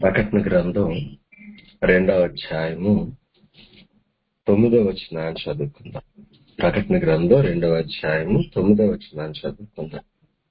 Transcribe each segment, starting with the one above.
ప్రకటన గ్రంథం రెండవ అధ్యాయము తొమ్మిదవ వచనాన్ని చదువుకుందాం ప్రకటన గ్రంథం రెండవ అధ్యాయము తొమ్మిదవ వచనాన్ని చదువుకుందాం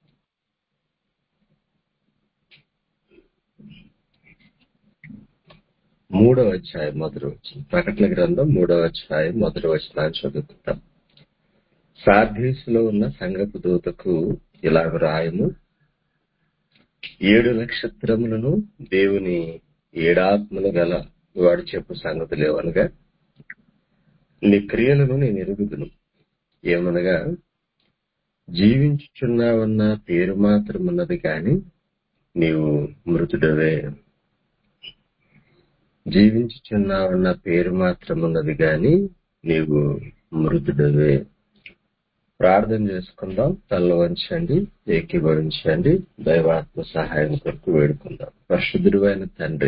మూడవ అధ్యాయం మొదటి వచనం ప్రకటన గ్రంథం మూడవ అధ్యాయం మొదటి వచనాన్ని చదువుకుందాం సార్దీసులో ఉన్న సంగపు దూతకు ఇలాగ రాయము ఏడు నక్షత్రములను దేవుని ఏడాత్మలు గల వాడు చెప్పు సంగతి లేవనగా నీ క్రియలను నేను ఎరుగుదును ఏమనగా జీవించుచున్నావన్న పేరు మాత్రమున్నది కాని నీవు మృతుడవే జీవించుచున్నావన్న పేరు మాత్రమున్నది గాని నీవు మృతుడవే ప్రార్థన చేసుకుందాం తల్ల వంచండి ఏకీభవించండి దైవాత్మ సహాయం కొరకు వేడుకుందాం పరిశుద్ధుడైన తండ్రి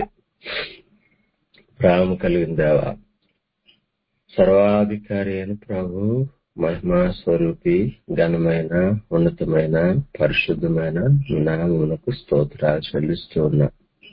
ప్రేమ కలిగిన దేవ సర్వాధికారి అయిన ప్రభు మహిమా స్వరూపి ఘనమైన ఉన్నతమైన పరిశుద్ధమైన నామమునకు స్తోత్రాలు చెల్లిస్తూ ఉన్నా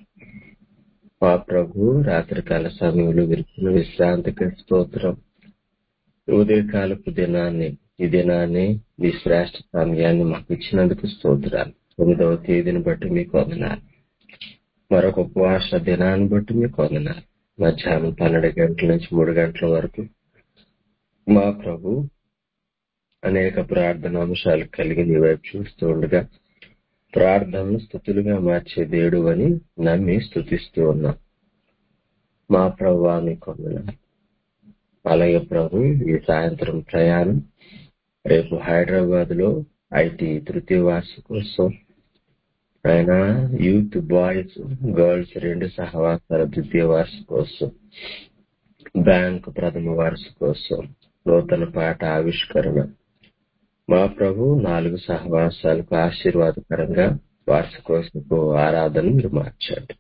మా ప్రభు రాత్రికాల సమయంలో విరిచిన విశ్రాంతికి స్తోత్రం ఉదయకాలపు దినాన్ని ఈ దినాన్ని మీ శ్రేష్ఠ సమయాన్ని మాకు ఇచ్చినందుకు స్తోత్రాలు తొమ్మిదవ తేదీని బట్టి మీకు వందనాలు మరొక ఉపవాస దినాన్ని బట్టి మీకు వందనాలు మధ్యాహ్నం పన్నెండు గంటల నుంచి మూడు గంటల వరకు మా ప్రభు అనేక ప్రార్థన అంశాలు కలిగి నీ వైపు చూస్తూ ఉండగా ప్రార్థనలు స్థుతులుగా మార్చే దేవుడు అని నమ్మి స్థుతిస్తూ ఉన్నాం మా ప్రభు మీకు వందనాలు అలాగే ప్రభు ఈ సాయంత్రం ప్రయాణం రేపు హైదరాబాద్ లో ఐటీ తృతీయ వార్షికోత్సవం ఆయన యూత్ బాయ్స్ గర్ల్స్ రెండు సహవాసాల ద్వితీయ వార్షికోత్సవం బ్యాంక్ ప్రథమ వార్షికోత్సవం నూతన పాట ఆవిష్కరణ మా ప్రభు నాలుగు సహవాసాలకు ఆశీర్వాదకరంగా వార్షికోత్సవపు ఆరాధన మీరు మార్చండి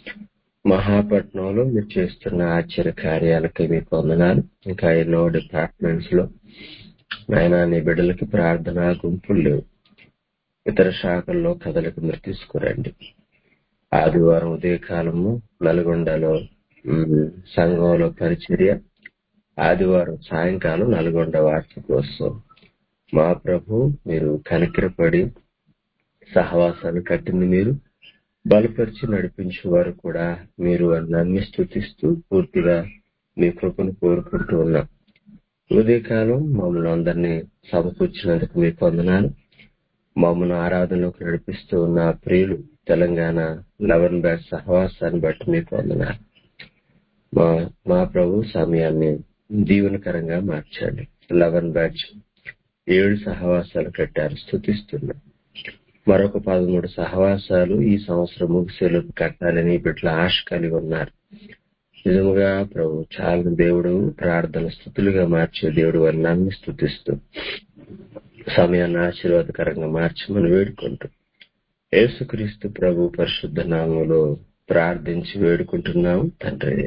మహాపట్నంలో మీరు చేస్తున్న ఆశ్చర్య కార్యాలకి మీకు వందనాలు ఇంకా ఎన్నో డిపార్ట్మెంట్స్ లో ఆయన నీ బిడ్డలకి ప్రార్థన గుంపులు లేవు ఇతర శాఖల్లో కథలకు మీరు తీసుకురండి ఆదివారం ఉదయకాలము నల్గొండలో సంఘంలో పరిచర్య ఆదివారం సాయంకాలం నల్గొండ వార్షికోత్సవం మా ప్రభు మీరు కనికరపడి సహవాసాన్ని కట్టింది మీరు బలపరిచి నడిపించే వారు కూడా మీరు నమ్మి స్థుతిస్తూ పూర్తిగా మీ కృపను కోరుకుంటూ ఉన్నాం ఉదయకాలం మమ్మల్ని అందరినీ సమకూర్చినందుకు మీకు వందనాలు మమ్మల్ని ఆరాధనలోకి నడిపిస్తూ ఉన్న ప్రియులు తెలంగాణ లెవెన్ బ్యాచ్ సహవాసాన్ని బట్టి మీకు వందనాలు మా మా ప్రభు సమయాన్ని దీవెనకరంగా మార్చండి లెవెన్ బ్యాచ్ ఏడు సహవాసాలు కట్టారు స్థుతిస్తున్నాం మరొక పదమూడు సహవాసాలు ఈ సంవత్సరం ముగిసేలోపు కట్టాలని బిడ్డల ఆశ కలిగి ఉన్నారు నిజముగా ప్రభు చాలా దేవుడు ప్రార్థన స్థుతులుగా మార్చే దేవుడు అని నమ్మి స్థుతిస్తూ సమయాన్ని ఆశీర్వాదకరంగా మార్చమని వేడుకుంటూ యేసుక్రీస్తు ప్రభు పరిశుద్ధ నామంలో ప్రార్థించి వేడుకుంటున్నాము తండ్రి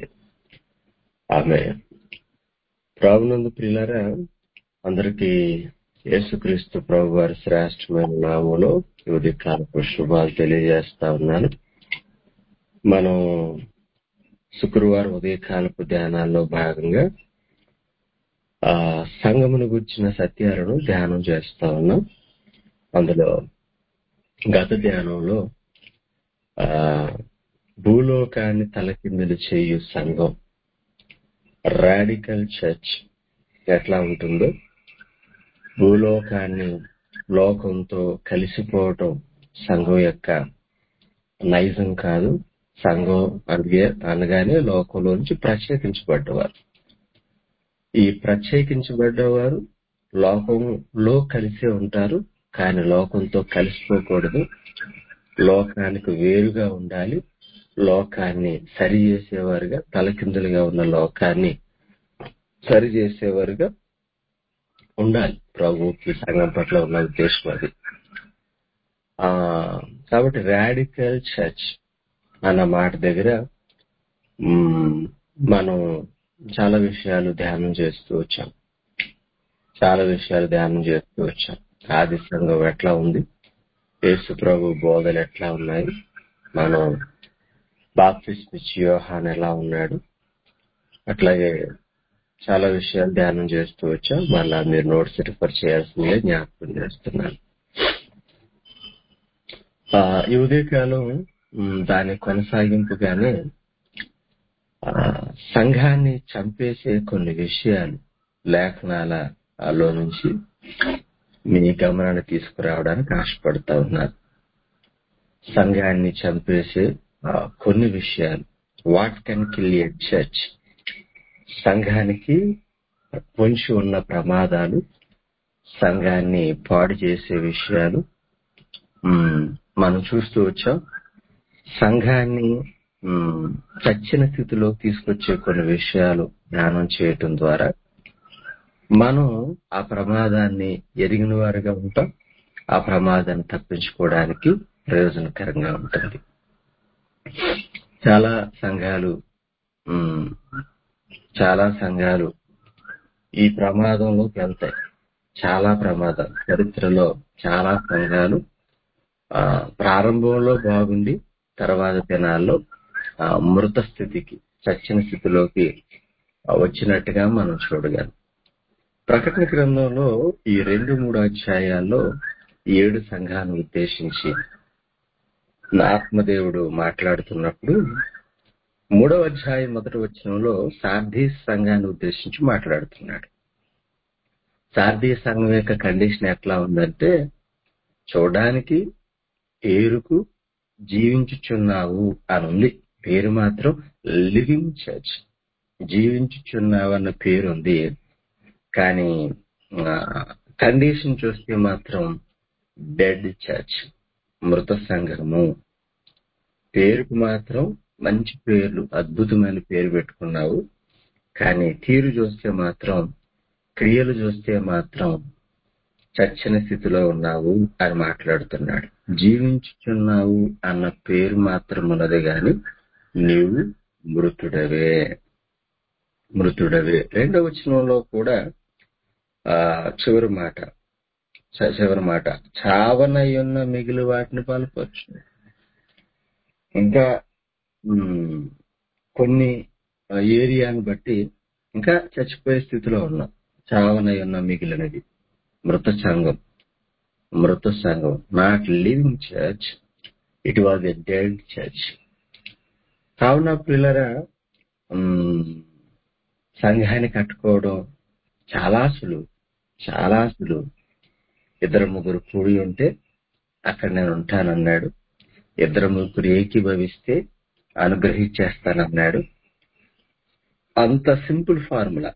ఆమె ప్రభునందు ప్రియులారా అందరికీ యేసుక్రీస్తు ప్రభు వారి శ్రేష్టమైన నామంలో ఉదయకాలపు శుభాలు తెలియజేస్తా ఉన్నాను మనం శుక్రవారం ఉదయకాలపు ధ్యానాల్లో భాగంగా ఆ సంగమును గుర్చిన సత్యాలను ధ్యానం చేస్తా ఉన్నాం అందులో గత ధ్యానంలో ఆ భూలోకాన్ని తలకిందులు చేయు సంఘం రాడికల్ చర్చ్ ఎట్లా ఉంటుందో భూలోకాన్ని లోకంతో కలిసిపోవటం సంఘం యొక్క నైజం కాదు సంఘం అందుకే అనగానే లోకంలోంచి ప్రత్యేకించబడ్డవారు ఈ ప్రత్యేకించబడ్డవారు లోకంలో కలిసే ఉంటారు కానీ లోకంతో కలిసిపోకూడదు లోకానికి వేరుగా ఉండాలి లోకాన్ని సరి చేసేవారుగా తలకిందులుగా ఉన్న లోకాన్ని సరి చేసేవారుగా ఉండాలి ప్రభు ఈ సంఘం పట్ల ఉన్న ఉద్దేశం అది ఆ కాబట్టి రాడికల్ చర్చ్ అన్న మాట దగ్గర మనం చాలా విషయాలు ధ్యానం చేస్తూ వచ్చాం చాలా విషయాలు ధ్యానం చేస్తూ వచ్చాం ఆది సంఘం ఎట్లా ఉంది యేసు ప్రభు బోధలు ఎట్లా ఉన్నాయి మనం బాప్తిస్ట్ ఇచ్చి యోహాన్ ఎలా ఉన్నాడు అట్లాగే చాలా విషయాలు ధ్యానం చేస్తూ వచ్చాం మళ్ళా మీరు నోట్స్ రిఫర్ చేయాల్సిందిగా జ్ఞాపకం చేస్తున్నాను ఆ, ఈ ఉదయకాలం ఉమ్, దాని కొనసాగింపుగానే ఆ, సంఘాన్ని చంపేసే కొన్ని విషయాలు లేఖనాలలో నుంచి మీ గమనాన్ని తీసుకురావడానికి ఆశపడతా ఉన్నారు సంఘాన్ని చంపేసే ఆ, కొన్ని విషయాలు what can kill a church సంఘానికి పొంచి ఉన్న ప్రమాదాలు సంఘాన్ని పాడు చేసే విషయాలు ఉమ్, మనం చూస్తూ వచ్చాం సంఘాన్ని ఉమ్, చచ్చిన స్థితిలో తీసుకొచ్చే కొన్ని విషయాలు ధ్యానం చేయటం ద్వారా మనం ఆ ప్రమాదాన్ని ఎరిగిన వారుగా ఉంటాం ఆ ప్రమాదాన్ని తప్పించుకోవడానికి ప్రయోజనకరంగా ఉంటుంది చాలా సంఘాలు ఉమ్, చాలా సంఘాలు ఈ ప్రమాదంలోకి వెళ్తాయి చాలా ప్రమాదాలు చరిత్రలో చాలా సంఘాలు ఆ, ప్రారంభంలో బాగుండి తర్వాత దినాల్లో ఆ, మృత స్థితికి చచ్చిన స్థితిలోకి ఆ, వచ్చినట్టుగా మనం చూడగలం ప్రకటన గ్రంథంలో ఈ రెండు మూడు అధ్యాయాల్లో ఏడు సంఘాలను ఉద్దేశించి నా ఆత్మదేవుడు మాట్లాడుతున్నప్పుడు మూడవ అధ్యాయం మొదటి వచనంలో సార్ధీస్ సంఘాన్ని ఉద్దేశించి మాట్లాడుతున్నాడు సార్ధీస్ సంఘం యొక్క కండిషన్ ఎట్లా ఉందంటే చూడడానికి పేరుకు జీవించుచున్నావు అని ఉంది పేరు మాత్రం లివింగ్ చర్చ్ జీవించుచున్నావు అన్న పేరు ఉంది కానీ కండిషన్ చూస్తే మాత్రం డెడ్ చర్చ్ మృత సంఘము పేరుకు మాత్రం మంచి పేర్లు అద్భుతమైన పేరు పెట్టుకున్నావు కానీ తీరు చూస్తే మాత్రం క్రియలు చూస్తే మాత్రం చచ్చిన స్థితిలో ఉన్నావు అని మాట్లాడుతున్నాడు జీవించుచున్నావు అన్న పేరు మాత్రం ఉన్నది గాని నీవు మృతుడవే మృతుడవే రెండవ వచనంలో కూడా ఆ చివరి మాట చ- చివరి మాట చావనయున్న మిగిలి వాటిని పాల్పొచ్చు ఇంకా ఉమ్, కొన్ని ఆ, ఏరియాని బట్టి ఇంకా చచ్చిపోయే స్థితిలో ఉన్నాం చావనై ఉన్న మిగిలినది మృత సంఘం మృత సంఘం not living church it was a dead church కావున పిల్లరా ఉమ్, సంఘాన్ని కట్టుకోవడం చాలా సులువు చాలా సులువు ఇద్దరు ముగ్గురు కూడి ఉంటే అక్కడ నేను ఉంటానన్నాడు ఇద్దరు ముగ్గురు ఏకీభవిస్తే అనుగ్రహించేస్తానన్నాడు అంత సింపుల్ ఫార్ములా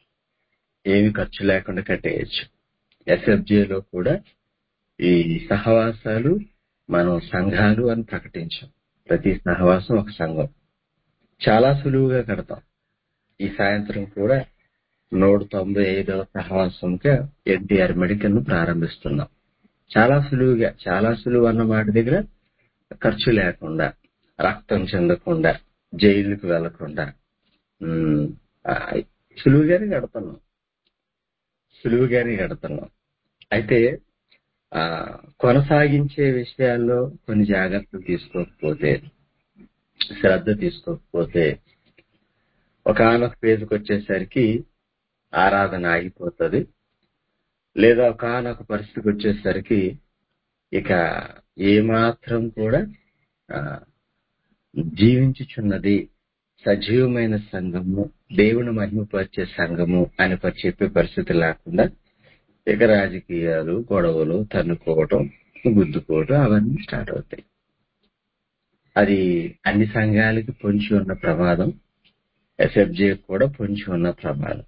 ఏమి ఖర్చు లేకుండా కట్టేయచ్చు SFJ లో కూడా ఈ సహవాసాలు మనం సంఘాలు అని ప్రకటించాం ప్రతి సహవాసం ఒక సంఘం చాలా సులువుగా కడతాం ఈ సాయంత్రం కూడా నూట తొంభై ఐదవ సహవాసంగా ఎన్టీఆర్ మెడికల్ ను ప్రారంభిస్తున్నాం చాలా సులువుగా చాలా సులువు అన్న మాట దగ్గర ఖర్చు లేకుండా రక్తం చెందకుండా జైలుకు వెళ్లకుండా ఉమ్, ఆ, సులువుగానే కడుతున్నాం సులువుగానే కడుతున్నాం అయితే ఆ కొనసాగించే విషయాల్లో కొన్ని జాగ్రత్తలు తీసుకోకపోతే శ్రద్ధ తీసుకోకపోతే ఒకనొక పేజీకి వచ్చేసరికి ఆరాధన ఆగిపోతుంది లేదా ఒకనొక పరిస్థితికి వచ్చేసరికి ఇక ఏమాత్రం కూడా ఆ, జీవించుచున్నది సజీవమైన సంఘము దేవుని మహిమపరిచే సంఘము అని పరి- చెప్పే పరిస్థితి లేకుండా ఇక రాజకీయాలు గొడవలు తన్నుకోవటం గుద్దుకోవటం అవన్నీ స్టార్ట్ అవుతాయి అది అన్ని సంఘాలకి పొంచి ఉన్న ప్రమాదం ఎస్ఎఫ్జే కూడా పొంచి ఉన్న ప్రమాదం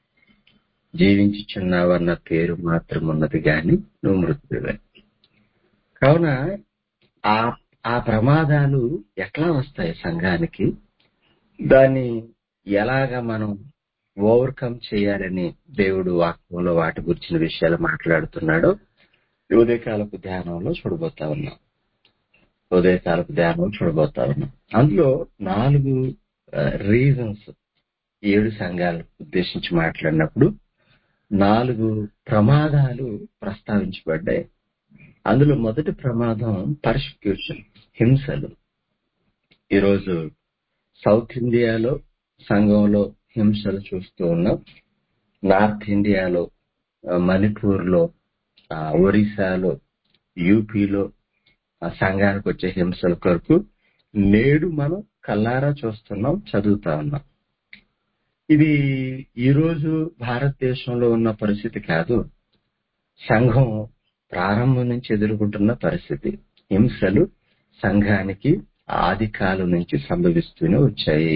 జీవించుచున్నావన్న పేరు మాత్రం ఉన్నది గాని నువ్వు మృతుడివే కావున ఆ ఆ ప్రమాదాలు ఎట్లా వస్తాయి సంఘానికి దాన్ని ఎలాగా మనం ఓవర్కమ్ చేయాలని దేవుడు వాక్యంలో వాటి గురించిన విషయాలు మాట్లాడుతున్నాడో ఈ ఉదయకాలపు ధ్యానంలో చూడబోతా ఉన్నాం ఉదయకాలపు ధ్యానం చూడబోతా ఉన్నాం అందులో నాలుగు రీజన్స్ ఏడు సంఘాలను ఉద్దేశించి మాట్లాడినప్పుడు నాలుగు ప్రమాదాలు ప్రస్తావించబడ్డాయి అందులో మొదటి ప్రమాదం పర్సిక్యూషన్ హింసలు ఈరోజు సౌత్ ఇండియాలో సంఘంలో హింసలు చూస్తూ ఉన్నాం నార్త్ ఇండియాలో ఆ, మణిపూర్లో ఆ, ఒరిస్సాలో యూపీలో ఆ సంఘానికి వచ్చే హింసల కొరకు నేడు మనం కల్లారా చూస్తున్నాం చదువుతా ఉన్నాం ఇది ఈరోజు భారతదేశంలో ఉన్న పరిస్థితి కాదు సంఘం ప్రారంభం నుంచి ఎదుర్కొంటున్న పరిస్థితి హింసలు సంఘానికి ఆది కాలం నుంచి సంభవిస్తూనే వచ్చాయి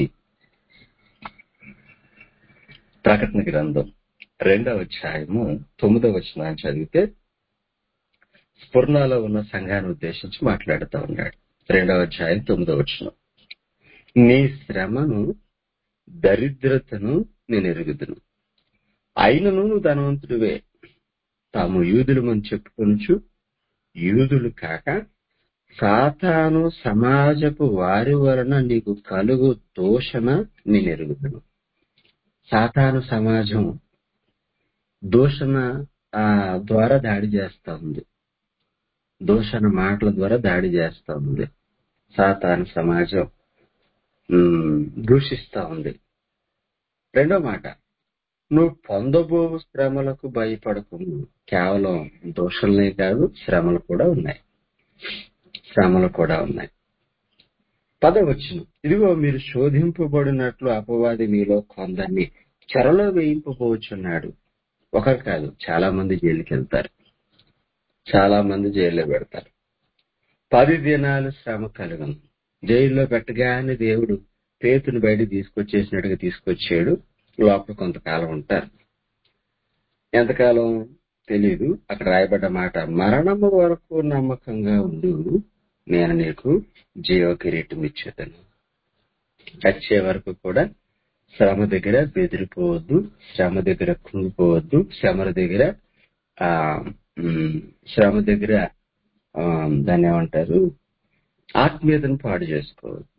ప్రకటన గ్రంథం రెండవ అధ్యాయము తొమ్మిదవ వచనాన్ని చదివితే స్ఫురణలో ఉన్న సంఘాన్ని ఉద్దేశించి మాట్లాడుతూ ఉన్నాడు రెండవ అధ్యాయం తొమ్మిదవ వచనం నీ శ్రమను దరిద్రతను నేను ఎరుగుదును అయినను నువ్వు ధనవంతుడివే తాము యూదులమని చెప్పుకొనుచు యూదులు కాక సాతాను సమాజపు వారి వలన నీకు కలుగు దోషణ నేను ఎరుగుదును సాతాను సమాజం దూషణ ఆ, ద్వారా దాడి చేస్తా ఉంది దూషణ మాటల ద్వారా దాడి చేస్తా ఉంది సాతాను సమాజం ఉమ్, దూషిస్తా ఉంది రెండో మాట నువ్వు పొందబో శ్రమలకు భయపడకు కేవలం దోషులనే కాదు శ్రమలు కూడా ఉన్నాయి శ్రమలు కూడా ఉన్నాయి పదవచ్చును ఇదిగో మీరు శోధింపబడినట్లు అపవాది మీలో కొందరిని చెరలో వేయింపబోచున్నాడు ఒకరు కాదు చాలా మంది జైలుకి వెళ్తారు చాలా మంది జైల్లో పెడతారు పది దినాలు శ్రమ కలుగును జైల్లో పెట్టగానే దేవుడు పేతుని బయట తీసుకొచ్చేసినట్టుగా తీసుకొచ్చాడు లోపల కొంతకాలం ఉంటారు ఎంతకాలం తెలీదు అక్కడ రాయబడ్డ మాట మరణము వరకు నమ్మకంగా ఉండు నేను నీకు జీవ కిరీటం ఇచ్చేదను వచ్చే వరకు కూడా శ్రమ దగ్గర బెదిరిపోవద్దు శ్రమ దగ్గర కుంగిపోవద్దు శ్రమ దగ్గర ఆ ఉమ్, శ్రమ దగ్గర ఆ, దాన్ని ఏమంటారు ఆత్మీయతను పాడు చేసుకోవద్దు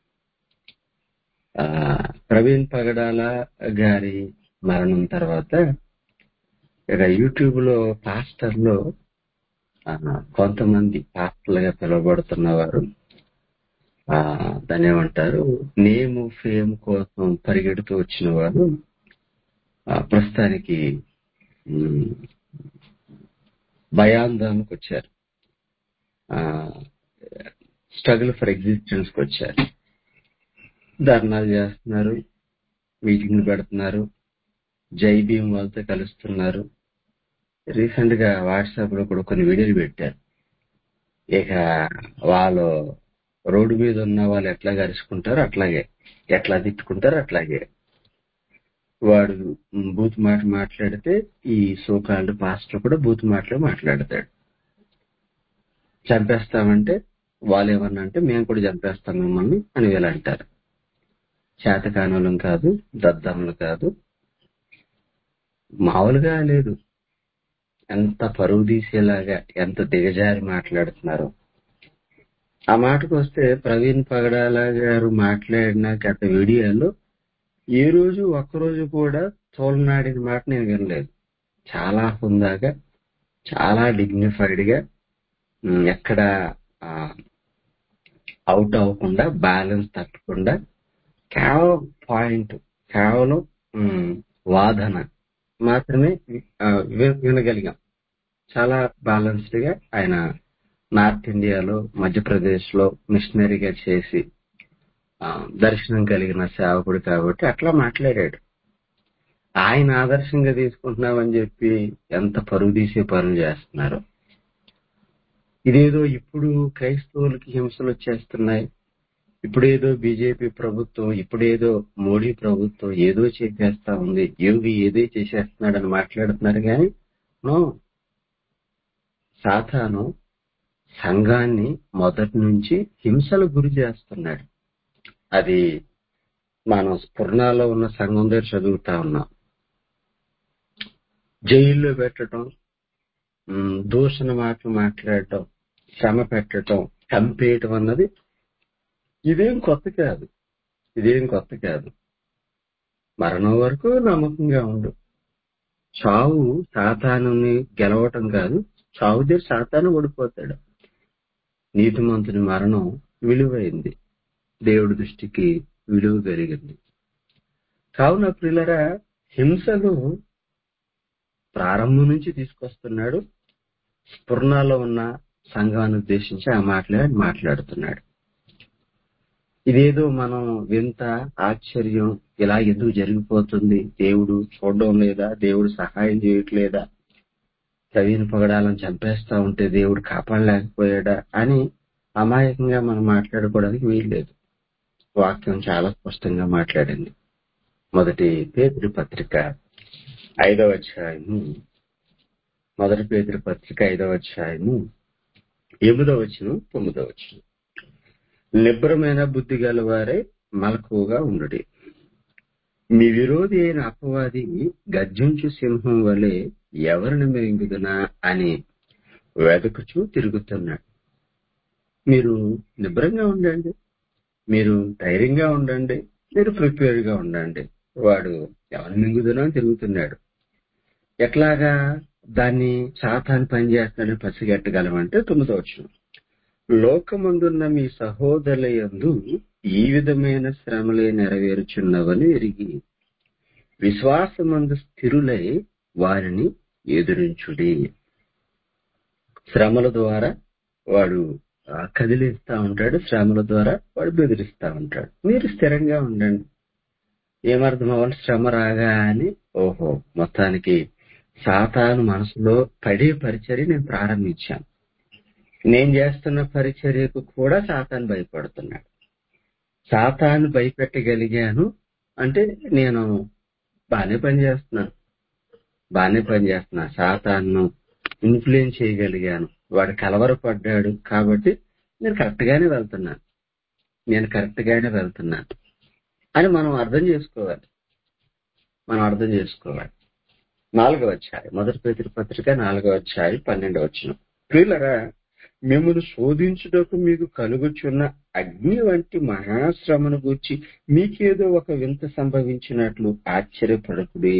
ఆ, ప్రవీణ్ పగడాల గారి మరణం తర్వాత ఇక యూట్యూబ్ లో పాస్టర్లో ఆ, కొంతమంది పాస్టర్లుగా పిలువబడుతున్న వారు ఆ, దాన్ని ఏమంటారు నేమ్ ఫేమ్ కోసం పరిగెడుతూ వచ్చిన వారు ఆ, ప్రస్తుతానికి ఉమ్, భయాందోళనకు వచ్చారు స్ట్రగుల్ ఫర్ ఎగ్జిస్టెన్స్ కి వచ్చారు ధర్నాలు చేస్తున్నారు మీటింగ్లు పెడుతున్నారు జై భీమ్ వాళ్ళతో కలుస్తున్నారు రీసెంట్ గా వాట్సాప్ లో కూడా కొన్ని వీడియోలు పెట్టారు ఇక వాళ్ళు రోడ్డు మీద ఉన్న వాళ్ళు ఎట్లా గరుచుకుంటారో అట్లాగే ఎట్లా తిట్టుకుంటారో అట్లాగే వాడు బూత్ మాట మాట్లాడితే ఈ సోకాల్డ్ పాస్టర్ కూడా బూత్ మాటలు మాట్లాడతాడు చంపేస్తామంటే వాళ్ళు ఏమన్నా అంటే మేము కూడా చంపేస్తాం మిమ్మల్ని అని వీళ్ళు అంటారు చేతకానులం కాదు దద్దములు కాదు మామూలుగా లేదు ఎంత పరువు తీసేలాగా ఎంత దిగజారి మాట్లాడుతున్నారు ఆ మాటకు వస్తే ప్రవీణ్ పగడాల గారు మాట్లాడిన గత వీడియోలో ఏ రోజు ఒక్కరోజు కూడా తోలనాడిన మాట నేను వినలేదు చాలా హుందాగా చాలా డిగ్నిఫైడ్ గా ఉమ్, ఎక్కడ అవుట్ అవ్వకుండా బ్యాలెన్స్ తప్పకుండా కేవలం పాయింట్ కేవలం ఉమ్, వాదన మాత్రమే ఆ, వి- వినగలిగాం చాలా బ్యాలెన్స్డ్ గా ఆయన నార్త్ ఇండియాలో మధ్యప్రదేశ్ లో మిషనరీగా చేసి ఆ, దర్శనం కలిగిన సేవకుడు కాబట్టి అట్లా మాట్లాడాడు ఆయన ఆదర్శంగా తీసుకుంటున్నామని చెప్పి ఎంత పరుగు తీసే పనులు చేస్తున్నారు ఇదేదో ఇప్పుడు క్రైస్తవులకి హింసలు వచ్చేస్తున్నాయి ఇప్పుడేదో బీజేపీ ప్రభుత్వం ఇప్పుడేదో మోడీ ప్రభుత్వం ఏదో చేసేస్తా ఉంది యోగి ఏదో చేసేస్తున్నాడని మాట్లాడుతున్నారు కానీ నో సాతాను సంఘాన్ని మొదటి నుంచి హింసలు గురి చేస్తున్నాడు అది మనం స్ఫురణలో ఉన్న సంఘం దగ్గర చదువుతా ఉన్నాం జైల్లో పెట్టడం ఉమ్, దూషణ మాటలు మాట్లాడటం శ్రమ పెట్టడం చంపేయటం అన్నది ఇదేం కొత్త కాదు ఇదేం కొత్త కాదు మరణం వరకు నమ్మకంగా ఉండు చావు సాతానుని గెలవటం కాదు చావు దగ్గర సాతాను ఓడిపోతాడు నీతిమంతుని మరణం విలువైంది దేవుడి దృష్టికి విలువ కలిగింది కావున ప్రియులరా హింసలు ప్రారంభం నుంచి తీసుకొస్తున్నాడు స్ఫురణలో ఉన్న సంఘాన్ని ఉద్దేశించి ఆ మాటలే ఆయన మాట్లాడుతున్నాడు ఇదేదో మనం వింత ఆశ్చర్యం ఇలా ఎందుకు జరిగిపోతుంది దేవుడు చూడడం లేదా దేవుడు సహాయం చేయట్లేదా ప్రవీణ్ పొగడాలను చంపేస్తా ఉంటే దేవుడు కాపాడలేకపోయాడా అని అమాయకంగా మనం మాట్లాడుకోవడానికి వీల్లేదు వాక్యం చాలా స్పష్టంగా మాట్లాడింది మొదటి పేదరి పత్రిక ఐదవ అధ్యాయము మొదటి పేదరి పత్రిక ఐదవ అధ్యాయము ఎనిమిదవ వచ్చును తొమ్మిదవ వచ్చును నిబ్రమైన బుద్ధి గల వారే మలకువగా ఉండుడి మీ విరోధి అయిన అపవాది గర్జించు సింహం వలె ఎవరిని మింగుదునా అని వెదకుచూ తిరుగుతున్నాడు మీరు నిబ్రంగా ఉండండి మీరు ధైర్యంగా ఉండండి మీరు ప్రిపేర్ గా ఉండండి వాడు ఎవరిని మింగుదునా అని తిరుగుతున్నాడు ఎట్లాగా దాన్ని సాతాన్ని పనిచేస్తున్నాడని పసిగట్టగలమంటే తొమ్మిదో వచ్చిన లోకమందున్న మీ సహోదరులయందు ఈ విధమైన శ్రమలే నెరవేరుచున్నవని ఎరిగి విశ్వాసమందు స్థిరులై వారిని ఎదురించుడి శ్రమల ద్వారా వాడు ఆ, కదిలిస్తా ఉంటాడు శ్రమల ద్వారా వాడు బెదిరిస్తా ఉంటాడు మీరు స్థిరంగా ఉండండి ఏమర్థం అవ్వాలి శ్రమ రాగానే ఓహో మొత్తానికి సాతాను మనసులో పడే పరిచర్య నేను ప్రారంభించాను నేను చేస్తున్న పరిచర్యకు కూడా సాతాను భయపడుతున్నాడు సాతాను భయపెట్టగలిగాను అంటే నేను బాగానే పనిచేస్తున్నాను బాగానే పనిచేస్తున్నా సాతాను ఇన్ఫ్లుయెన్స్ చేయగలిగాను వాడు కలవరపడ్డాడు కాబట్టి నేను కరెక్ట్ గానే వెళ్తున్నాను నేను కరెక్ట్ గానే వెళ్తున్నాను అని మనం అర్థం చేసుకోవాలి మనం అర్థం చేసుకోవాలి నాలుగవ అధ్యాయం మొదటి పేతురు పత్రిక నాలుగవ అధ్యాయం పన్నెండవ వచ్చిన ప్రియులరా మిమ్మల్ని శోధించుటకు మీకు కలుగుచున్న అగ్ని వంటి మహాశ్రమను గూర్చి మీకేదో ఒక వింత సంభవించినట్లు ఆశ్చర్యపడకుడి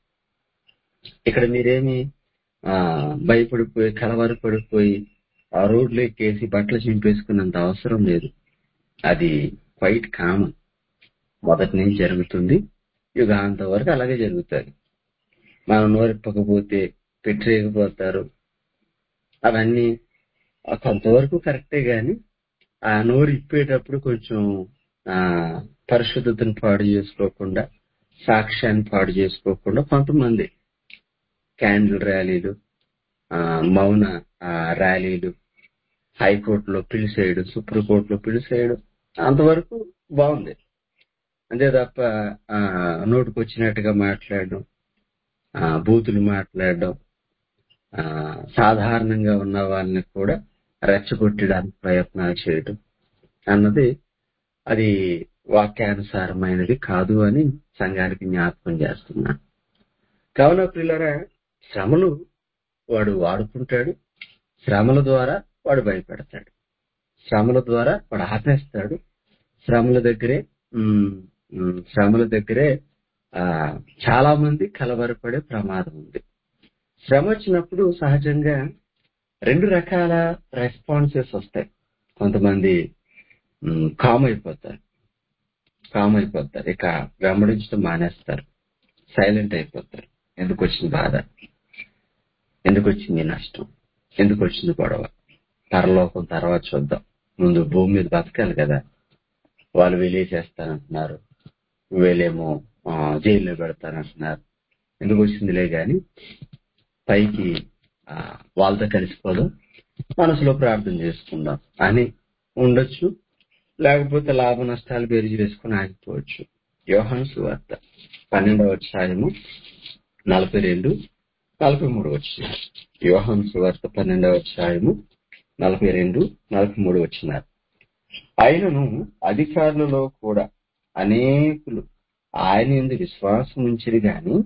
ఇక్కడ మీరేమి ఆ భయపడిపోయి కలవరపడిపోయి ఆ రోడ్లు ఎక్కేసి బట్టలు చింపేసుకున్నంత అవసరం లేదు అది క్వైట్ కామన్ మొదటి నుంచి జరుగుతుంది యుగాంత వరకు అలాగే జరుగుతుంది మనం నోరెప్పకపోతే పెట్టేయకపోతారు అవన్నీ ఆ కొంతవరకు కరెక్టే గాని ఆ నోరు ఇప్పేటప్పుడు కొంచెం ఆ పరిశుద్ధతను పాడు చేసుకోకుండా సాక్ష్యాన్ని పాడు చేసుకోకుండా కొంతమంది క్యాండిల్ ర్యాలీలు ఆ మౌన ఆ, ర్యాలీలు హైకోర్టులో పిలిచేయడం సుప్రీంకోర్టులో పిలిచేయడం అంతవరకు బాగుంది అంతే తప్ప ఆ, నోటికొచ్చినట్టుగా మాట్లాడడం ఆ, బూతులు మాట్లాడడం ఆ, సాధారణంగా ఉన్న వాళ్ళని కూడా రెచ్చగొట్టడానికి ప్రయత్నాలు చేయడం అన్నది అది వాక్యానుసారమైనది కాదు అని సంఘానికి జ్ఞాపకం చేస్తున్నాను కావున ప్రియులరా శ్రమలు వాడు వాడుకుంటాడు శ్రమల ద్వారా వాడు భయపెడతాడు శ్రమల ద్వారా వాడు ఆపేస్తాడు శ్రమల దగ్గరే ఉమ్, ఉమ్, శ్రమల దగ్గరే ఆ చాలా మంది కలవరపడే ప్రమాదం ఉంది శ్రమ వచ్చినప్పుడు సహజంగా రెండు రకాల రెస్పాన్సెస్ వస్తాయి కొంతమంది కామ్ అయిపోతారు కామ్ అయిపోతారు ఇక వెంబడించడం మానేస్తారు సైలెంట్ అయిపోతారు ఎందుకు వచ్చింది బాధ ఎందుకు వచ్చింది ఈ నష్టం ఎందుకు వచ్చింది గొడవ పరలోకం తర్వాత చూద్దాం ముందు భూమి మీద బతకాలి కదా వాళ్ళు వెలిచేస్తానంటున్నారు వీళ్ళేమో ఆ, జైల్లో పెడతానంటున్నారు ఎందుకు వచ్చిందిలే గాని పైకి ఆ, వాళ్ళతో కలిసిపోదాం మనసులో ప్రార్థన చేసుకుందాం అని ఉండొచ్చు లేకపోతే లాభ నష్టాలు బెరిగి వేసుకుని ఆగిపోవచ్చు యోహాను సువార్త పన్నెండవ అధ్యాయము నలభై రెండు నలభై మూడు వచ్చిన యోహాను సువార్త పన్నెండవ అధ్యాయము నలభై రెండు నలభై మూడు వచ్చినారు ఆయనను అధికారులలో కూడా అనేకులు ఆయన ఎందు విశ్వాసం ఉంచిరి గాని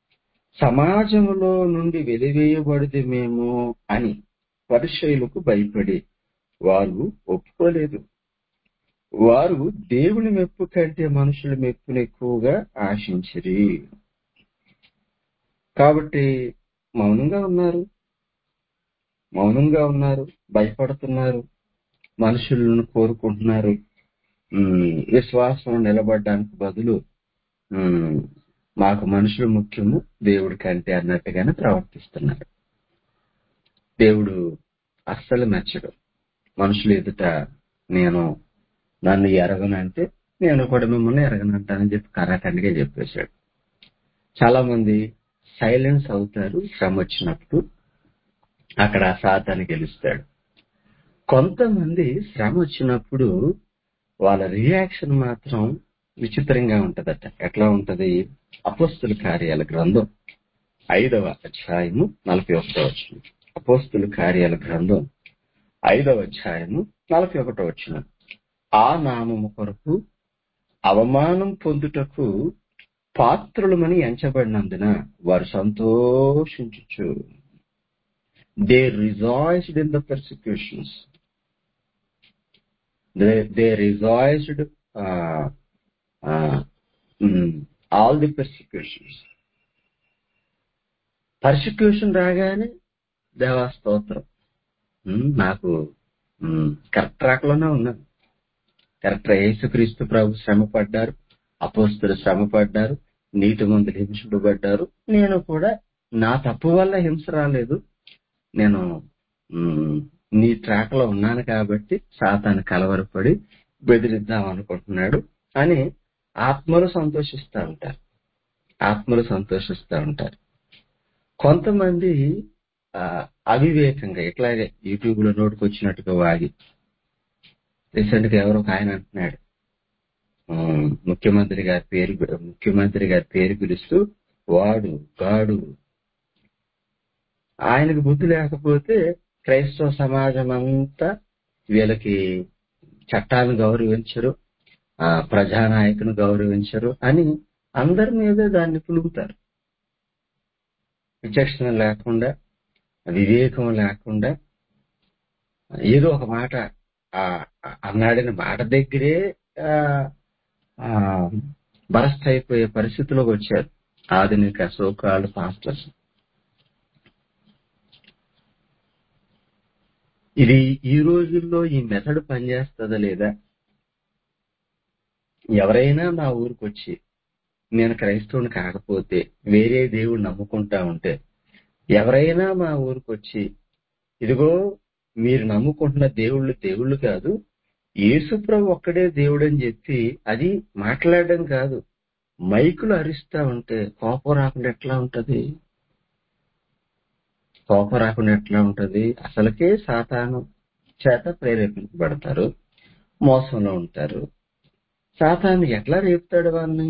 సమాజంలో నుండి వెలివేయబడితే మేము అని పరిచయులకు భయపడి వారు ఒప్పుకోలేదు వారు దేవుని మెప్పు కంటే మనుషుల మెప్పును ఎక్కువగా ఆశించిరి కాబట్టి మౌనంగా ఉన్నారు మౌనంగా ఉన్నారు భయపడుతున్నారు మనుషులను కోరుకుంటున్నారు ఉమ్, విశ్వాసం నిలబడడానికి బదులు ఉమ్, మాకు మనుషులు ముఖ్యము దేవుడి కంటే అన్నట్టుగానే ప్రవర్తిస్తున్నారు దేవుడు అస్సలు మెచ్చడు మనుషులు ఎదుట నేను నన్ను ఎరగనంటే నేను కూడా మిమ్మల్ని ఎరగనంటానని చెప్పి కరాఖండిగా చెప్పేశాడు చాలా మంది సైలెన్స్ అవుతారు శ్రమ వచ్చినప్పుడు అక్కడ సాతాన్ని గెలుస్తాడు కొంతమంది శ్రమ వచ్చినప్పుడు వాళ్ళ రియాక్షన్ మాత్రం విచిత్రంగా ఉంటదట ఎట్లా ఉంటది అపోస్తుల కార్యాల గ్రంథం ఐదవ అధ్యాయము నలభై ఒకటో వచ్చిన అపోస్తుల కార్యాల గ్రంథం ఐదవ అధ్యాయము నలభై ఒకటో వచ్చిన ఆ నామము కొరకు అవమానం పొందుటకు పాత్రులమని ఎంచబడినందున వారు సంతోషించుచు they rejoiced in the persecutions they they rejoiced all the persecutions persecution రాగానే దేవా స్తోత్రం ఉమ్, నాకు కరెక్ట్ ట్రాక్ లోనే ఉన్నాను కరెక్ట్ యేసుక్రీస్తు ప్రభు శ్రమ పడ్డారు అపోస్తులు శ్రమ పడ్డారు నీతి మందులు హింసింపబడ్డారు నేను కూడా నా తప్పు వల్ల హింస రాలేదు నేను ఉమ్, నీ ట్రాక్ లో ఉన్నాను కాబట్టి సాతాను కలవరపడి బెదిరిద్దాం అనుకుంటున్నాడు అని ఆత్మలు సంతోషిస్తూ ఉంటారు ఆత్మలు సంతోషిస్తూ ఉంటారు కొంతమంది ఆ, అవివేకంగా ఇట్లాగే యూట్యూబ్ లో నోటికి వచ్చినట్టుగా వాగి రీసెంట్ గా ఎవరో ఒక ఆయన అంటున్నాడు ఉమ్, ముఖ్యమంత్రి గారి పేరు ముఖ్యమంత్రి గారి పేరు పిలుస్తూ వాడు గాడు ఆయనకు బుద్ధి లేకపోతే క్రైస్తవ సమాజం అంతా వీళ్ళకి చట్టాలను గౌరవించరు ఆ ప్రజానాయకుని గౌరవించరు అని అందరి మీద దాన్ని పులుగుతారు విచక్షణ లేకుండా వివేకం లేకుండా ఏదో ఒక మాట ఆ ఆ అన్నాడని మాట దగ్గరే ఆ ఆ బరస్ట్ అయిపోయే పరిస్థితిలోకి వచ్చారు ఆధునిక సోకాళ్ళు పాస్టర్స్ ఇది ఈ రోజుల్లో ఈ మెథడ్ పనిచేస్తుందా లేదా ఎవరైనా మా ఊరికి వచ్చి నేను క్రైస్తవుని కాకపోతే వేరే దేవుడు నమ్ముకుంటా ఉంటే ఎవరైనా మా ఊరికి వచ్చి ఇదిగో మీరు నమ్ముకుంటున్న దేవుళ్ళు దేవుళ్ళు కాదు యేసుప్రభు ఒక్కడే దేవుడు అని చెప్పి అది మాట్లాడడం కాదు మైకులు అరిస్తా ఉంటే కోపం రాకుండా ఎట్లా ఉంటది కోపం రాకుండా ఎట్లా ఉంటది అసలుకే సాతాను చేత ప్రేరేపించబడతారు మోసంలో ఉంటారు సాతాను ఎట్లా రేపుతాడు వాళ్ళని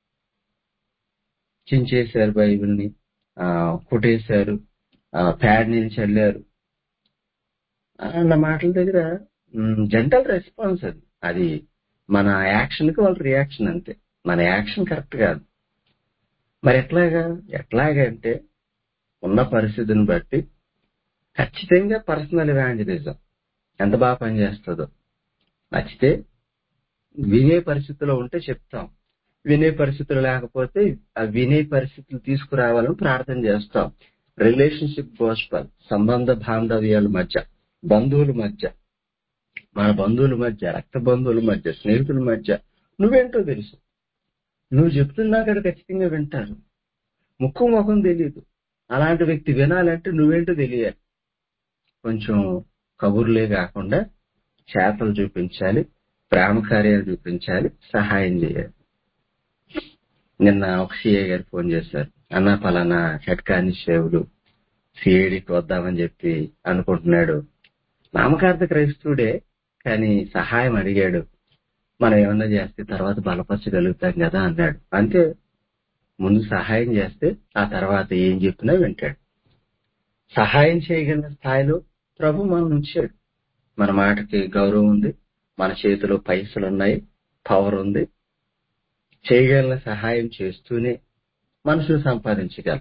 చించేశారు బైబిల్ని ఆ కొట్టేశారు ఆ ప్యాడ్ నీళ్ళు చల్లారు అన్న మాటల దగ్గర జంటల్ రెస్పాన్స్ అది అది మన యాక్షన్ కి వాళ్ళ రియాక్షన్ అంతే మన యాక్షన్ కరెక్ట్ కాదు మరి ఎట్లాగా ఎట్లాగా అంటే ఉన్న పరిస్థితిని బట్టి ఖచ్చితంగా పర్సనల్ ఇవాంజలిజం ఎంత బాగా పనిచేస్తుందో నచ్చితే వినే పరిస్థితిలో ఉంటే చెప్తాం వినే పరిస్థితులు లేకపోతే ఆ వినే పరిస్థితులు తీసుకురావాలని ప్రార్థన చేస్తాం రిలేషన్షిప్ గోస్పల్ సంబంధ బాంధవ్యాల మధ్య బంధువుల మధ్య మన బంధువుల మధ్య రక్త బంధువుల మధ్య స్నేహితుల మధ్య నువ్వేంటో తెలుసు నువ్వు చెప్తున్నా కదా ఖచ్చితంగా వింటారు ముక్కు ముఖం తెలియదు అలాంటి వ్యక్తి వినాలంటే నువ్వేంటో తెలియాలి కొంచెం కబుర్లే కాకుండా చేతలు చూపించాలి ప్రేమ కార్యాలు చూపించాలి సహాయం చేయాలి నిన్న ఒక సిఐ గారు ఫోన్ చేశారు అన్న పలానా హెడ్ కానిస్టేబుల్ సిఐడికి వద్దామని చెప్పి అనుకుంటున్నాడు నామకార్థ క్రైస్తవుడే కానీ సహాయం అడిగాడు మనం ఏమన్నా చేస్తే తర్వాత బలపరచగలుగుతాం కదా అన్నాడు అంతే ముందు సహాయం చేస్తే ఆ తర్వాత ఏం చెప్పినా వింటాడు సహాయం చేయగలిగిన స్థాయిలో ప్రభు మనం ఉంచాడు మన మాటకి గౌరవం ఉంది మన చేతిలో పైసలు ఉన్నాయి పవర్ ఉంది చేయగలిగిన సహాయం చేస్తూనే మనుషులు సంపాదించగలం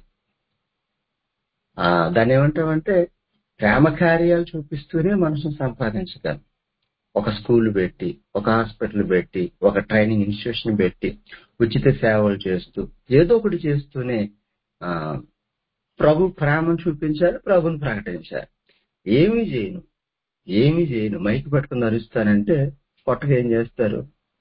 ఆ దాన్ని ఏమంటామంటే ప్రేమ కార్యాలు చూపిస్తూనే మనుషులు సంపాదించగలం ఒక స్కూల్ పెట్టి ఒక హాస్పిటల్ పెట్టి ఒక ట్రైనింగ్ ఇన్స్టిట్యూషన్ పెట్టి ఉచిత సేవలు చేస్తూ ఏదో ఒకటి చేస్తూనే ఆ ప్రభు ప్రేమను చూపించాలి ప్రభుని ప్రకటించాలి ఏమీ చేయను ఏమీ చేయను మైకి పట్టుకుని అరుస్తానంటే కొట్టగా ఏం చేస్తారు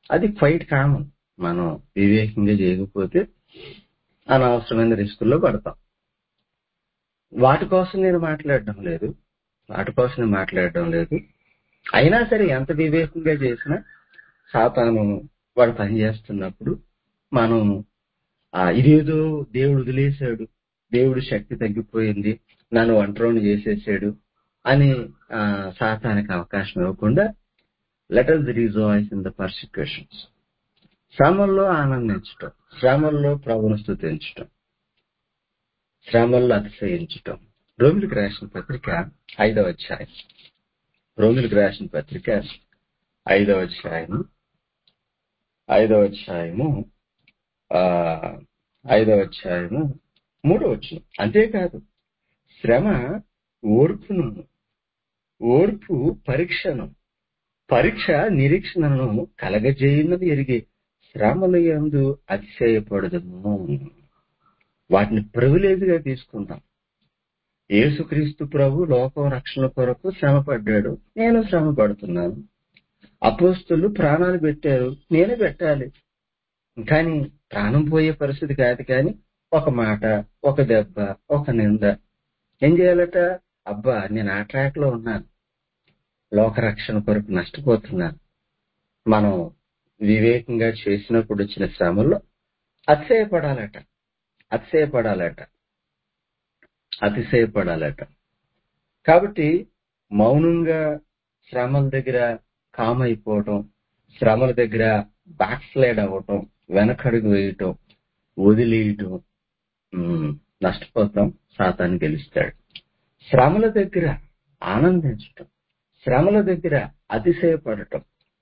అది క్వైట్ కామన్ మనం వివేకంగా చేయకపోతే అనవసరమైన రిస్కుల్లో పడతాం వాటి కోసం నేను మాట్లాడడం లేదు వాటి కోసం నేను మాట్లాడడం లేదు అయినా సరే ఎంత వివేకంగా చేసినా సాతాను వాడు పని చేస్తున్నప్పుడు మనం ఆ, ఇదేదో దేవుడు వదిలేశాడు దేవుడు శక్తి తగ్గిపోయింది నన్ను ఒంటరిని చేసేసాడు అని ఆ, సాతానికి అవకాశం ఇవ్వకుండా let us rejoice in the persecutions శ్రమల్లో ఆనందించటం శ్రమల్లో ప్రభును స్థుతించటం శ్రమల్లో అతిశయించటం రోమిలకు రాసిన పత్రిక ఐదవ అధ్యాయం రోమిలకు రాసిన పత్రిక ఐదవ అధ్యాయము ఐదవ అధ్యాయము ఆ ఐదవ అధ్యాయము మూడో వచ్చిన అంతేకాదు శ్రమ ఓర్పును ఓర్పు పరీక్షను పరీక్ష నిరీక్షణను కలగజేయున్నది ఎరిగి శ్రమల యందు అతిశయపడదుము వాటిని ప్రివిలేజ్ గా తీసుకుందాం యేసుక్రీస్తు ప్రభు లోకం రక్షణ కొరకు శ్రమ పడ్డాడు నేను శ్రమ పడుతున్నాను అపోస్తులు ప్రాణాలు పెట్టారు నేను పెట్టాలి కానీ ప్రాణం పోయే పరిస్థితి కాదు కానీ ఒక మాట ఒక దెబ్బ ఒక నింద ఏం చేయాలట అబ్బా నేను ఆ ట్రాక్ లో ఉన్నాను లోక రక్షణ కొరకు నష్టపోతున్నాను మనం వివేకంగా చేసినప్పుడు వచ్చిన శ్రమల్లో అతిశయపడాలట అతిశయపడాలట అతిశయపడాలట కాబట్టి మౌనంగా శ్రమల దగ్గర కామ్ అయిపోవటం శ్రమల దగ్గర బ్యాక్ స్లైడ్ అవ్వటం వెనకడుగు వేయటం వదిలేయటం ఉమ్, నష్టపోతాం సాతాన్ని గెలుస్తాడు శ్రమల దగ్గర ఆనందించటం శ్రమల దగ్గర అతిశయపడటం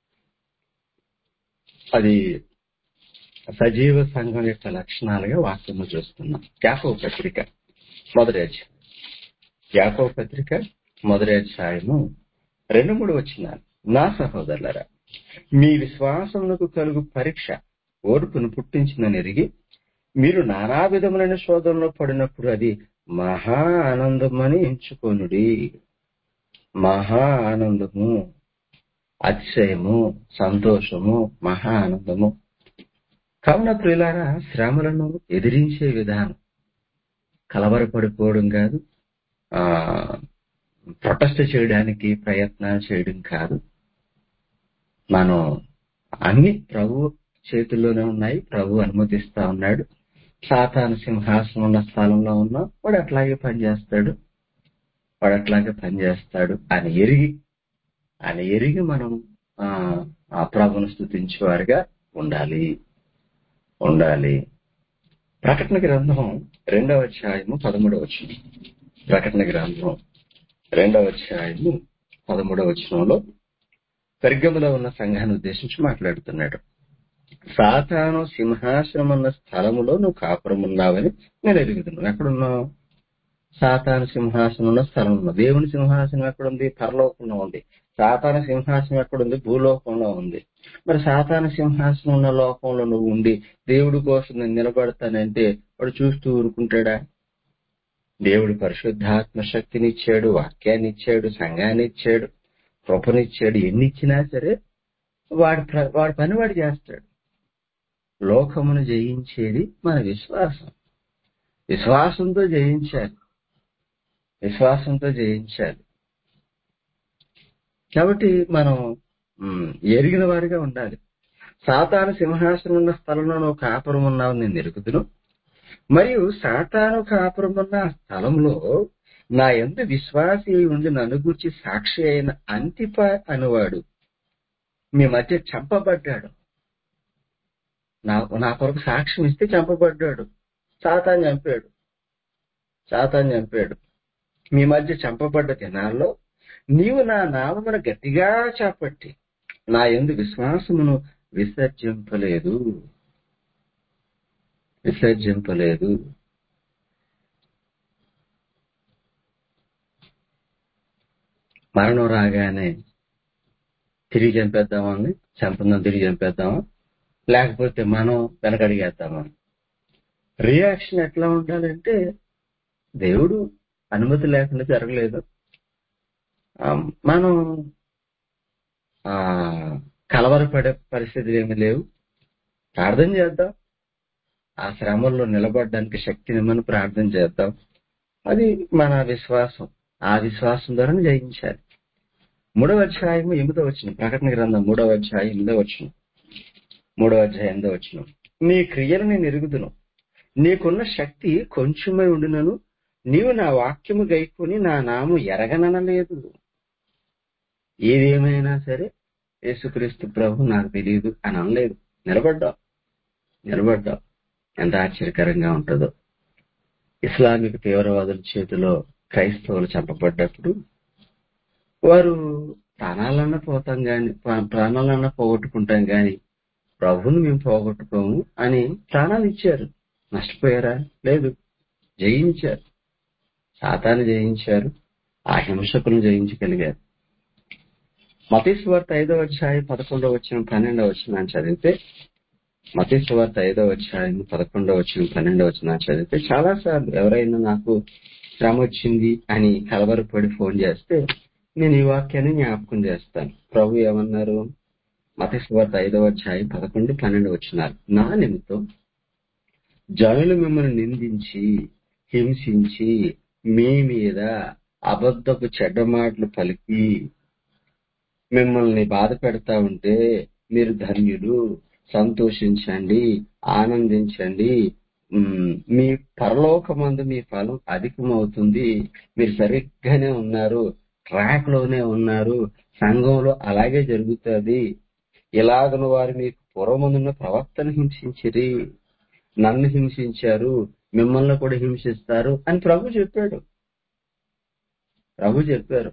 అది సజీవ సంఘం యొక్క లక్షణాలుగా వాక్యము చూస్తున్నాం యాకవ పత్రిక మొదటి అధ్యాయం యాకవ పత్రిక మొదటి అధ్యాయము రెండు మూడు వచ్చినారు నా సహోదరులరా మీ విశ్వాసమునకు కలుగు పరీక్ష ఓర్పును పుట్టించిందని ఎరిగి మీరు నానా విధములైన శోధనలో పడినప్పుడు అది మహా ఆనందమని ఎంచుకొనుడి మహా ఆనందము అతిశయము సంతోషము మహా ఆనందము కావున ప్రియులారా శ్రమలను ఎదిరించే విధానం కలవరపడిపోవడం కాదు ఆ ప్రొటెస్ట్ చేయడానికి ప్రయత్నాలు చేయడం కాదు మనం అన్ని ప్రభు చేతుల్లోనే ఉన్నాయి ప్రభు అనుమతిస్తా ఉన్నాడు సాతాను సింహాసనం ఉన్న స్థలంలో ఉన్నాం వాడు అట్లాగే పనిచేస్తాడు వాడు అట్లాగే పనిచేస్తాడు అని ఎరిగి అని ఎరిగి మనం ఆ ఆ ప్రభును స్థుతించేవారుగా ఉండాలి ఉండాలి ప్రకటన గ్రంథం రెండవ అధ్యాయము పదమూడవ వచనం ప్రకటన గ్రంథం రెండవ అధ్యాయము పదమూడవ వచనంలో పెర్గములో ఉన్న సంఘాన్ని ఉద్దేశించి మాట్లాడుతున్నాడు సాతాను సింహాసనం ఉన్న స్థలములో నువ్వు కాపురం ఉన్నావని నేను ఎరుగుతున్నాను ఎక్కడున్నావు సాతాను సింహాసనం ఉన్న స్థలం ఉంది దేవుని సింహాసనం ఎక్కడుంది పరలోకంలో ఉంది సాతాన సింహాసనం ఎక్కడుంది భూలోకంలో ఉంది మరి సాతాన సింహాసనం ఉన్న లోకంలో నువ్వు ఉండి దేవుడి కోసం నేను నిలబడతానంటే వాడు చూస్తూ ఊరుకుంటాడా దేవుడు పరిశుద్ధాత్మ శక్తిని ఇచ్చాడు వాక్యాన్ని ఇచ్చాడు సంఘాన్ని ఇచ్చాడు కృపనిచ్చాడు ఎన్ని ఇచ్చినా సరే వాడి ప్ర- వాడి పని వాడు చేస్తాడు లోకమును జయించేది మన విశ్వాసం విశ్వాసంతో జయించాలి విశ్వాసంతో జయించాలి కాబట్టి మనం ఉమ్, ఎరిగిన వారిగా ఉండాలి సాతాను సింహాసనం ఉన్న స్థలంలో నువ్వు కాపురం ఉన్నావు నేను ఎరుగుదును మరియు సాతాను కాపురం ఉన్న ఆ స్థలంలో నా ఎందు విశ్వాసి అయి ఉండి నన్ను గూర్చి సాక్షి అయిన అంతిప అనువాడు మీ మధ్య చంపబడ్డాడు నా నా కొరకు సాక్ష్యం ఇస్తే చంపబడ్డాడు సాతాన్ చంపాడు సాతాన్ చంపాడు మీ మధ్య చంపబడ్డ దినాల్లో నీవు నా నామమును గట్టిగా చేపట్టి నా ఎందు విశ్వాసమును విసర్జింపలేదు విసర్జింపలేదు మరణం రాగానే తిరిగి చంపేద్దామని చంపుదాం తిరిగి చంపేద్దామా లేకపోతే మనం వెనకడిగేద్దామా రియాక్షన్ ఎట్లా ఉండాలంటే దేవుడు అనుమతి లేకుండా జరగలేదు ఆ, మనం ఆ కలవరపడే పరిస్థితులు ఏమి లేవు ప్రార్థన చేద్దాం ఆ శ్రమల్లో నిలబడడానికి శక్తిని మనం ప్రార్థన చేద్దాం అది మన విశ్వాసం ఆ విశ్వాసం ద్వారా జయించాలి మూడవ అధ్యాయం ఎనిమిదో వచ్చిన ప్రకటన గ్రంథం మూడవ అధ్యాయం ఎనిమిదో వచ్చిన మూడవ అధ్యాయం ఎనిమిదో వచ్చిన నీ క్రియలు నేను ఎరుగుదును నీకున్న శక్తి కొంచెమై ఉండినను నీవు నా వాక్యము గైకొని నా నాము ఎరగననలేదు ఏదేమైనా సరే యేసుక్రీస్తు ప్రభు నాకు తెలియదు అని అనలేదు నిలబడ్డావు నిలబడ్డావు ఎంత ఆశ్చర్యకరంగా ఉంటుందో ఇస్లామిక్ తీవ్రవాదుల చేతిలో క్రైస్తవులు చంపబడ్డప్పుడు వారు ప్రాణాలన్నా పోతాం గాని ప్రా- ప్రాణాలన్నా పోగొట్టుకుంటాం గాని ప్రభుని మేము పోగొట్టుకోము అని ప్రాణాలు ఇచ్చారు నష్టపోయారా లేదు జయించారు సాతాన్ని జయించారు ఆ హింసకులను జయించగలిగారు మతీశ్వార్త ఐదవ అధ్యాయం పదకొండవ వచ్చిన పన్నెండవ వచ్చిన చదివితే మతీశ్వార్త ఐదవ అధ్యాయం పదకొండవ వచ్చిన పన్నెండవ వచ్చిన చదివితే చాలా సార్లు ఎవరైనా నాకు శ్రమ వచ్చింది అని కలవరపడి ఫోన్ చేస్తే నేను ఈ వాక్యాన్ని జ్ఞాపకం చేస్తాను ప్రభు ఏమన్నారు మతీశ్వార్త ఐదవ అధ్యాయం పదకొండు పన్నెండు వచ్చినారు నా నిమిత్తం జనులు మిమ్మల్ని నిందించి హింసించి మీ మీద అబద్ధపు చెడ్డ మాటలు పలికి మిమ్మల్ని బాధ పెడతా ఉంటే మీరు ధన్యులు సంతోషించండి ఆనందించండి ఉమ్, మీ పరలోకమందు మీ ఫలం అధికమవుతుంది మీరు సరిగ్గానే ఉన్నారు ట్రాక్ లోనే ఉన్నారు సంఘంలో అలాగే జరుగుతుంది ఇలాగను వారు మీకు పూర్వమున్న ప్రవక్తను హింసించిరి నన్ను హింసించారు మిమ్మల్ని కూడా హింసిస్తారు అని ప్రభు చెప్పాడు ప్రభు చెప్పారు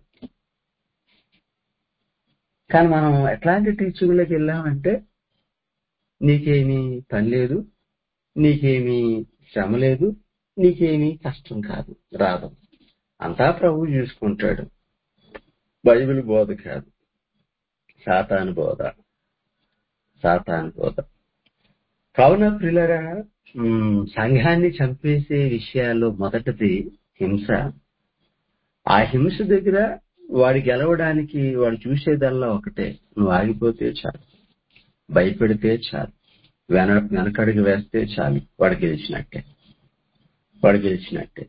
కానీ మనం ఎట్లాంటి టీచింగ్లోకి వెళ్ళామంటే నీకేమీ పని లేదు నీకేమీ శ్రమ లేదు నీకేమీ కష్టం కాదు రాదు అంతా ప్రభు చూసుకుంటాడు బైబిల్ బోధ కాదు సాతాను బోధ సాతాను బోధ కావున ప్రిలరా ఉమ్, సంఘాన్ని చంపేసే విషయాల్లో మొదటిది హింస ఆ హింస దగ్గర వాడు గెలవడానికి వాడు చూసేదల్లా ఒకటే నువ్వు ఆగిపోతే చాలు భయపెడితే చాలు వెన వెనకడుగు వేస్తే చాలు వాడు గెలిచినట్టే వాడు గెలిచినట్టే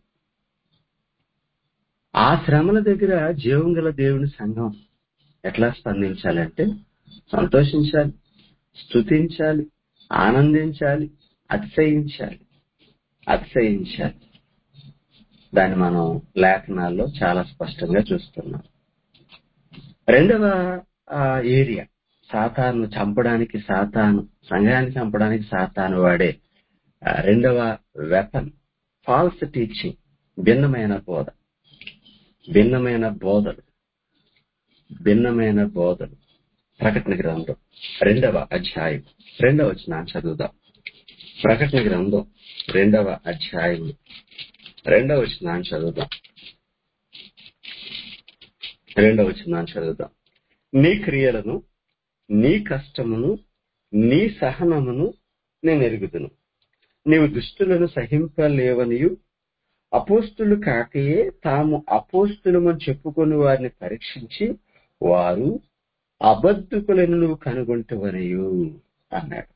ఆ శ్రమల దగ్గర జీవం గల దేవుని సంఘం ఎట్లా స్పందించాలంటే సంతోషించాలి స్తుతించాలి ఆనందించాలి అతిశయించాలి అతిశయించాలి దాన్ని మనం లేఖనాల్లో చాలా స్పష్టంగా చూస్తున్నాం రెండవ ఆ, ఏరియా సాతాను చంపడానికి సాతాను సంఘాన్ని చంపడానికి సాతాను వాడే ఆ, రెండవ వెపన్ ఫాల్స్ టీచింగ్ భిన్నమైన బోధ భిన్నమైన బోధలు భిన్నమైన బోధలు ప్రకటన గ్రంథం రెండవ అధ్యాయం రెండవ వచ్చిన చదువుదాం ప్రకటన గ్రంథం రెండవ అధ్యాయం రెండవ వచ్చిన చదువుదాం రెండవ వచ్చిన చదువుదాం నీ క్రియలను నీ కష్టమును నీ సహనమును నేను ఎరుగుదును నీవు దుష్టులను సహింపలేవనియు అపోస్తులు కాకయే తాము అపోస్తులమని చెప్పుకొని వారిని పరీక్షించి వారు అబద్ధకులను నువ్వు కనుగొంటువనియు అన్నాడు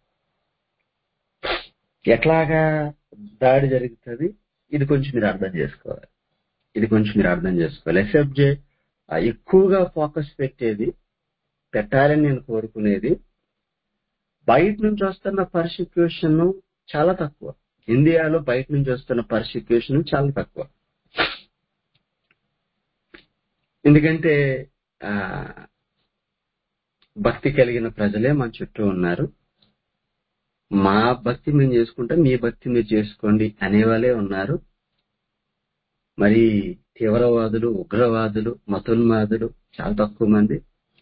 ఎట్లాగా దాడి జరుగుతుంది ఇది కొంచెం మీరు అర్థం చేసుకోవాలి ఇది కొంచెం మీరు అర్థం చేసుకోవాలి ఎస్ఎఫ్జే ఎక్కువగా ఫోకస్ పెట్టేది పెట్టాలని నేను కోరుకునేది బయట నుంచి వస్తున్న పర్సిక్యూషన్ చాలా తక్కువ ఇండియాలో బయట నుంచి వస్తున్న పర్సిక్యూషన్ చాలా తక్కువ ఎందుకంటే ఆ భక్తి కలిగిన ప్రజలే మన చుట్టూ ఉన్నారు మా భక్తి మేము చేసుకుంటే మీ భక్తి మీరు చేసుకోండి అనేవాళ్ళే ఉన్నారు మరి తీవ్రవాదులు ఉగ్రవాదులు మతోన్మాదులు చాలా తక్కువ మంది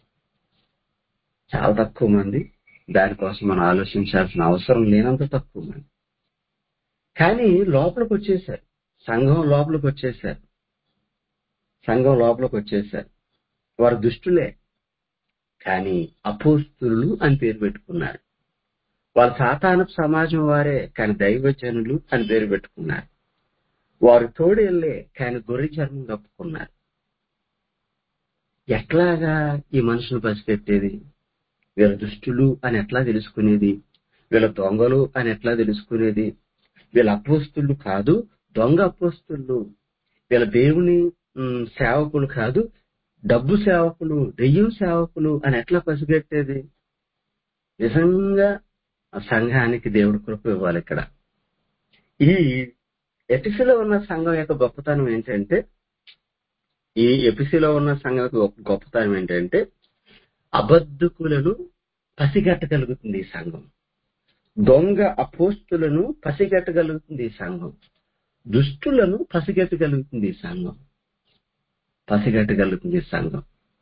చాలా తక్కువ మంది దానికోసం మనం ఆలోచించాల్సిన అవసరం లేనంత తక్కువ మంది కానీ లోపలికి వచ్చేసారు సంఘం లోపలికి వచ్చేసారు సంఘం లోపలికి వచ్చేసారు వారు దుష్టులే కానీ అపోస్తులు అని పేరు పెట్టుకున్నారు వాళ్ళ సాతానపు సమాజం వారే కానీ దైవజనులు అని పేరు పెట్టుకున్నారు వారు తోడేళ్లే కానీ గొర్రె చర్మం కప్పుకున్నారు ఎట్లాగా ఈ మనుషులు పసిపెట్టేది వీళ్ళ దుష్టులు అని ఎట్లా తెలుసుకునేది వీళ్ళ దొంగలు అని ఎట్లా తెలుసుకునేది వీళ్ళ అపోస్తులు కాదు దొంగ అపోస్తులు వీళ్ళ దేవుని ఉమ్, సేవకులు కాదు డబ్బు సేవకులు దెయ్యం సేవకులు అని ఎట్లా పసిగట్టేది నిజంగా ఆ సంఘానికి దేవుడు కృప ఇవ్వాలి ఇక్కడ ఈ ఎపిసిలో ఉన్న సంఘం యొక్క గొప్పతనం ఏంటంటే ఈ ఎపిసిలో ఉన్న సంఘం యొక్క గొప్ప- గొప్పతనం ఏంటంటే అబద్ధకులను పసిగట్టగలుగుతుంది ఈ సంఘం దొంగ అపోస్తులను పసిగట్టగలుగుతుంది ఈ సంఘం దుష్టులను పసిగట్టగలుగుతుంది ఈ సంఘం పసిగట్టగలుగుతుంది ఈ సంఘం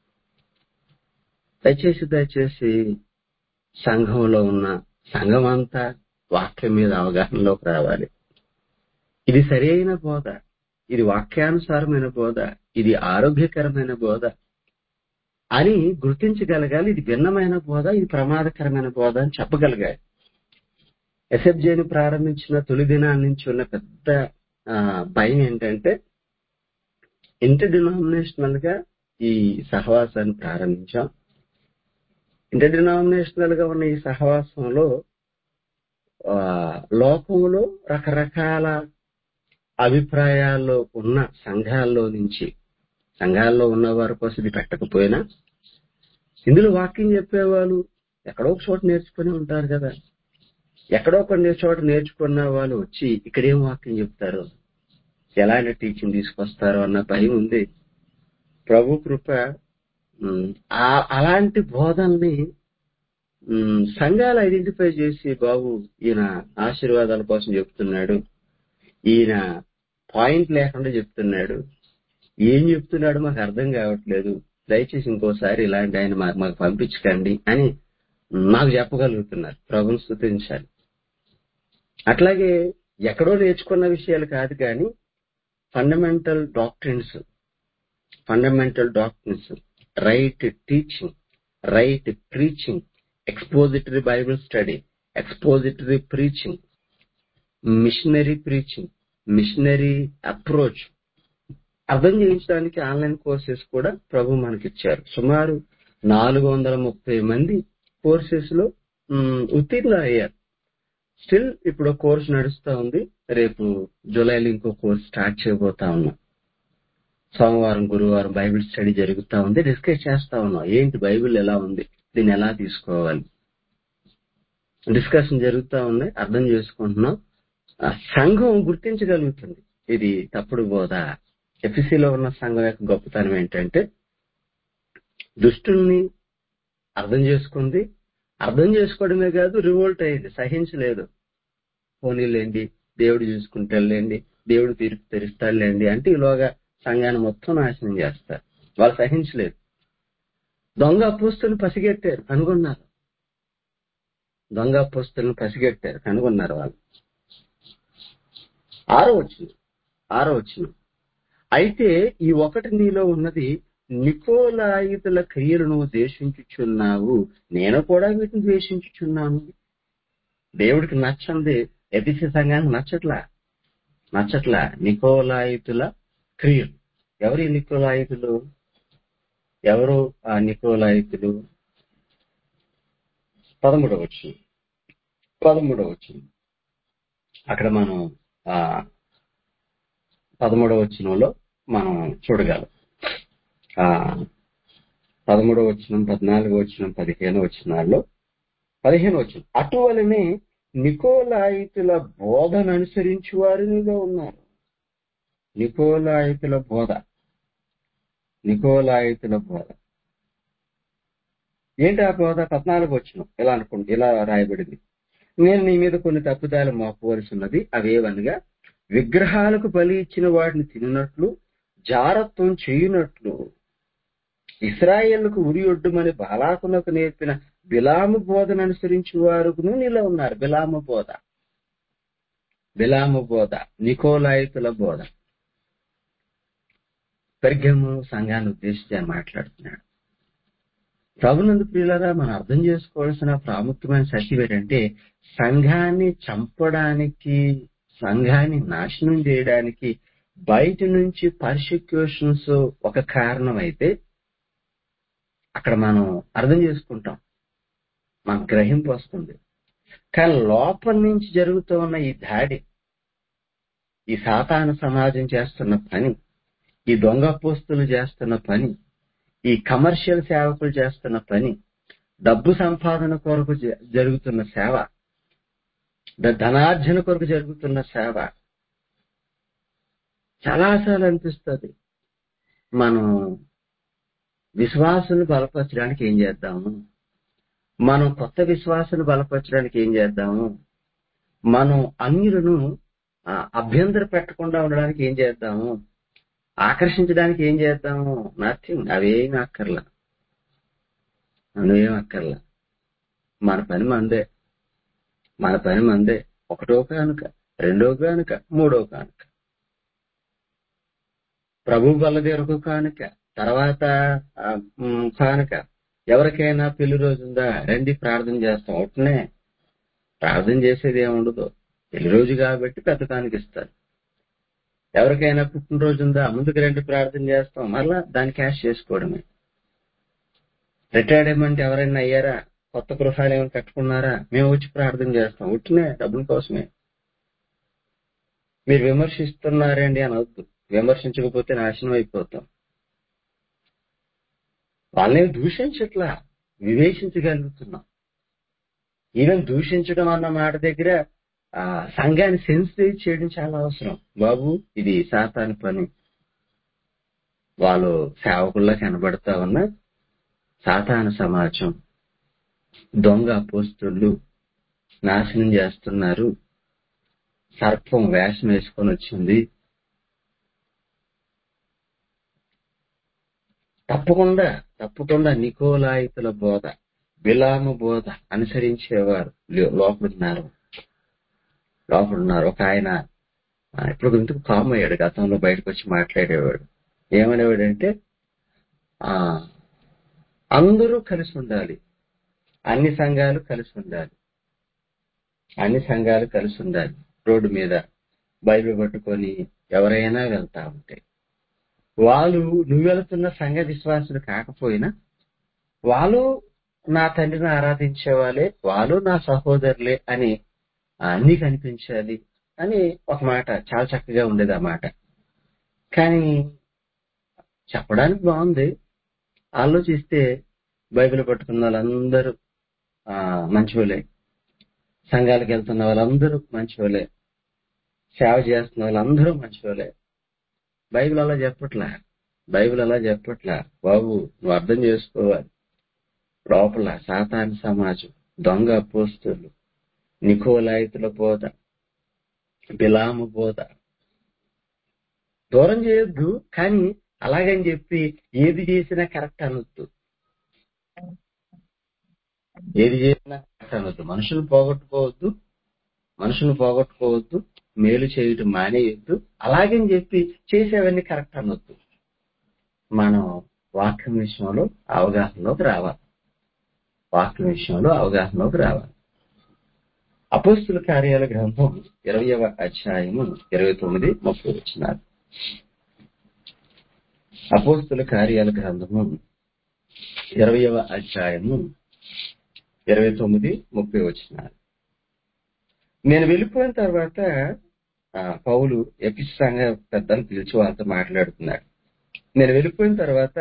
దయచేసి దయచేసి సంఘంలో ఉన్న సంఘం అంతా వాక్యం మీద అవగాహనలోకి రావాలి ఇది సరైన బోధ ఇది వాక్యానుసారమైన బోధ ఇది ఆరోగ్యకరమైన బోధ అని గుర్తించగలగాలి ఇది భిన్నమైన బోధ ఇది ప్రమాదకరమైన బోధ అని చెప్పగలగాలి ఎస్ఎఫ్జేని ప్రారంభించిన తొలి దినాల నుంచి ఉన్న పెద్ద ఆ, భయం ఏంటంటే ఇంటర్ డినామినేషనల్ గా ఈ సహవాసాన్ని ప్రారంభించాం ఇంటర్ డినామినేషనల్ గా ఉన్న ఈ సహవాసంలో ఆ, లోకంలో రకరకాల అభిప్రాయాల్లో ఉన్న సంఘాల్లో నుంచి సంఘాల్లో ఉన్న వారి కోసం ఇది పెట్టకపోయినా ఇందులో వాక్యం చెప్పేవాళ్ళు ఎక్కడో ఒక చోట నేర్చుకుని ఉంటారు కదా ఎక్కడో కొన్ని చోట నేర్చుకున్న వాళ్ళు వచ్చి ఇక్కడేం వాక్యం చెప్తారు ఎలాంటి టీచింగ్ తీసుకొస్తారో అన్న భయం ఉంది ప్రభు కృప ఉమ్, ఆ- అలాంటి బోధనని ఉమ్, సంఘాలు ఐడెంటిఫై చేసి బాబు ఈయన ఆశీర్వాదాల కోసం చెప్తున్నాడు ఈయన పాయింట్ లేకుండా చెప్తున్నాడు ఏం చెప్తున్నాడు మాకు అర్థం కావట్లేదు దయచేసి ఇంకోసారి ఇలాంటి ఆయన మా- మాకు పంపించకండి అని మాకు చెప్పగలుగుతున్నారు ప్రభుని స్థుతించాలి అట్లాగే ఎక్కడో నేర్చుకున్న విషయాలు కాదు కానీ fundamental doctrines fundamental doctrines right teaching right preaching expository Bible study expository preaching missionary preaching missionary approach అర్థం చేయించడానికి ఆన్లైన్ కోర్సెస్ కూడా ప్రభు మనకిచ్చారు సుమారు నాలుగు వందల ముప్పై మంది కోర్సెస్ లో ఉమ్, ఉత్తీర్ణులు అయ్యారు స్టిల్ ఇప్పుడు కోర్స్ నడుస్తా ఉంది రేపు జూలైలో ఇంకో కోర్స్ స్టార్ట్ చేయబోతా ఉన్నాం సోమవారం గురువారం బైబిల్ స్టడీ జరుగుతా ఉంది డిస్కస్ చేస్తా ఉన్నాం ఏంటి బైబిల్ ఎలా ఉంది దీన్ని ఎలా తీసుకోవాలి డిస్కషన్ జరుగుతా ఉన్నాయి అర్థం చేసుకుంటున్నాం ఆ సంఘం గుర్తించగలుగుతుంది ఇది తప్పుడు బోధ ఎఫ్సిలో ఉన్న సంఘం యొక్క గొప్పతనం ఏంటంటే దుష్టుల్ని అర్థం చేసుకుంది అర్థం చేసుకోవడమే కాదు రివోల్ట్ అయింది సహించలేదు పోనీలేండి దేవుడు చూసుకుంటాడులేండి దేవుడు తీర్పు తెరుస్తాడులేండి అంటే ఈలోగా సంఘాన్ని మొత్తం నాశనం చేస్తారు వాళ్ళు సహించలేదు దొంగ అపోస్తులను పసిగట్టారు కనుగొన్నారు దొంగ అపోస్తులను పసిగట్టారు కనుగొన్నారు వాళ్ళు ఆరో వచ్చిన ఆరో వచ్చిన అయితే ఈ ఒకటి నీలో ఉన్నది నికోలాయితుల క్రియలను ద్వేషించుచున్నావు నేను కూడా వీటిని ద్వేషించుచున్నాను దేవుడికి నచ్చంది ఎదిసి సంఘానికి నచ్చట్లా నచ్చట్లా నికోలాయితుల క్రియలు ఎవరు ఈ నికోలాయితులు ఎవరు ఆ నికోలాయితులు పదమూడవ వచ్చి పదమూడవ వచ్చి అక్కడ మనం ఆ పదమూడవ వచ్చినంలో మనం చూడగలం ఆ పదమూడవ వచ్చినం పద్నాలుగో వచ్చినం పదిహేను వచ్చినాల్లో పదిహేను వచ్చిన అటువలనే నికోలాయితుల బోధను అనుసరించి వారు నీలో ఉన్నారు నికోలాయితుల బోధ నికోలాయితుల బోధ ఏంటి ఆ బోధ పద్నాలుగు వచ్చిన ఇలా అనుకుంటు ఇలా రాయబడింది నేను నీ మీద కొన్ని తప్పుదాలు మోపవలసి ఉన్నది అవేవనగా విగ్రహాలకు బలి ఇచ్చిన వాటిని తినట్లు జారత్వం చేయునట్లు ఇస్రాయేళ్లకు ఉరి ఒడ్డుమని బాలాకునకు నేర్పిన బిలాము బోధను అనుసరించి వారు నీలో ఉన్నారు బిలాము బోధ బిలాము బోధ నికోలాయితుల బోధ పెర్గము సంఘాన్ని ఉద్దేశించి ఆయన మాట్లాడుతున్నాడు ప్రభునందు ప్రియులరా మనం అర్థం చేసుకోవాల్సిన ప్రాముఖ్యమైన సత్యం ఏంటంటే సంఘాన్ని చంపడానికి సంఘాన్ని నాశనం చేయడానికి బయట నుంచి పర్సిక్యూషన్స్ ఒక కారణం అయితే అక్కడ మనం అర్థం చేసుకుంటాం మన గ్రహింపు వస్తుంది కానీ లోపల నుంచి జరుగుతూ ఉన్న ఈ దాడి ఈ సాతాన సమాజం చేస్తున్న పని ఈ దొంగ పోస్తులు చేస్తున్న పని ఈ కమర్షియల్ సేవకులు చేస్తున్న పని డబ్బు సంపాదన కొరకు జ- జరుగుతున్న సేవ ద- ధనార్జన కొరకు జరుగుతున్న సేవ చాలాసార్లు అనిపిస్తుంది మనం విశ్వాసులు బలపరచడానికి ఏం చేద్దాము మనం కొత్త విశ్వాసులు బలపరచడానికి ఏం చేద్దాము మనం అన్యులను ఆ, అభ్యంతర పెట్టకుండా ఉండడానికి ఏం చేద్దాము ఆకర్షించడానికి ఏం చేద్దాము నథింగ్ అవేమి అక్కర్లా అవేం అక్కర్లా మన పని మందే మన పని మందే ఒకటో కానుక రెండో కానుక మూడో కానుక ప్రభు బల్లదేవరకు కానుక తర్వాత ఆ, మ్, కానుక ఎవరికైనా పెళ్లి రోజు ఉందా రండి ప్రార్థన చేస్తాం ఒకటనే ప్రార్థన చేసేది ఏముండదు పెళ్లి రోజు కాబట్టి పెద్ద కానుక ఇస్తారు ఎవరికైనా పుట్టినరోజు ఉందా ముందుకు రండి ప్రార్థన చేస్తాం మరలా దాన్ని క్యాష్ చేసుకోవడమే రిటైర్మెంట్ ఎవరైనా అయ్యారా కొత్త గృహాలు ఏమైనా కట్టుకున్నారా మేము వచ్చి ప్రార్థన చేస్తాం ఉట్టినే డబ్బుల కోసమే మీరు విమర్శిస్తున్నారండి అని వద్దు విమర్శించకపోతే నాశనం అయిపోతాం వాళ్ళని దూషించట్లా వివేచించగలుగుతున్నాం ఈవెన్ దూషించడం అన్న మాట దగ్గర ఆ సంఘాన్ని సెన్సిటైజ్ చేయడం చాలా అవసరం బాబు ఇది సాతాని పని వాళ్ళు సేవకుల్లా కనబడతా ఉన్న సాతాన సమాజం దొంగ పోస్తుళ్ళు నాశనం చేస్తున్నారు సర్పం వేషం వేసుకొని వచ్చింది తప్పకుండా తప్పకుండా నికోలాయితుల బోధ బిలాము బోధ అనుసరించేవారు లో- లోపలున్నారు లోపలున్నారు ఒక ఆయన ఆ, ఇప్పుడు ఇందుకు కామ్ అయ్యాడు గతంలో బయటకు వచ్చి మాట్లాడేవాడు ఏమనేవాడంటే ఆ అందరూ కలిసి ఉండాలి అన్ని సంఘాలు కలిసి ఉండాలి అన్ని సంఘాలు కలిసి ఉండాలి రోడ్డు మీద బైబిల్ పట్టుకొని ఎవరైనా వెళ్తా ఉంటే వాళ్ళు నువ్వు వెళుతున్న సంఘ విశ్వాసులు కాకపోయినా వాళ్ళు నా తండ్రిని ఆరాధించే వాళ్ళే వాళ్ళు నా సహోదరులే అని ఆ, నీకు అనిపించాలి అని ఒక మాట చాలా చక్కగా ఉండేది ఆ మాట కానీ చెప్పడానికి బాగుంది ఆలోచిస్తే బైబిల్ పట్టుకున్న వాళ్ళందరూ ఆ, మంచివాళ్ళే సంఘాలకు వెళ్తున్న వాళ్ళందరూ మంచివాళ్ళే సేవ చేస్తున్న వాళ్ళందరూ మంచివాళ్ళే బైబిల్ అలా చెప్పట్లా బైబిల్ అలా చెప్పట్లా బాబు నువ్వు అర్థం చేసుకోవాలి లోపల సాతాని సమాజం దొంగ పోస్తులు నికోలాయితుల బోధ బిలాము బోధ దూరం చేయొద్దు కానీ అలాగని చెప్పి ఏది చేసినా కరెక్ట్ అనొద్దు ఏది చేసినా కరెక్ట్ అనొద్దు మనుషులు పోగొట్టుకోవద్దు మనుషులు పోగొట్టుకోవద్దు మేలు చేయటం మానేయొద్దు అలాగని చెప్పి చేసేవన్నీ కరెక్ట్ అనొద్దు మనం వాక్యం విషయంలో అవగాహనలోకి రావాలి వాక్యం విషయంలో అవగాహనలోకి రావాలి అపోస్తుల కార్యాల గ్రంథం ఇరవయవ అధ్యాయము ఇరవై తొమ్మిది ముప్పై వచ్చినారు అపోస్తుల కార్యాల గ్రంథము ఇరవయవ అధ్యాయము ఇరవై తొమ్మిది ముప్పై వచ్చినారు నేను వెళ్ళిపోయిన తర్వాత ఆ, పౌలు ఎపిస్ సంఘ పెద్దలు పిలిచి వాళ్ళతో మాట్లాడుతున్నాడు నేను వెళ్ళిపోయిన తర్వాత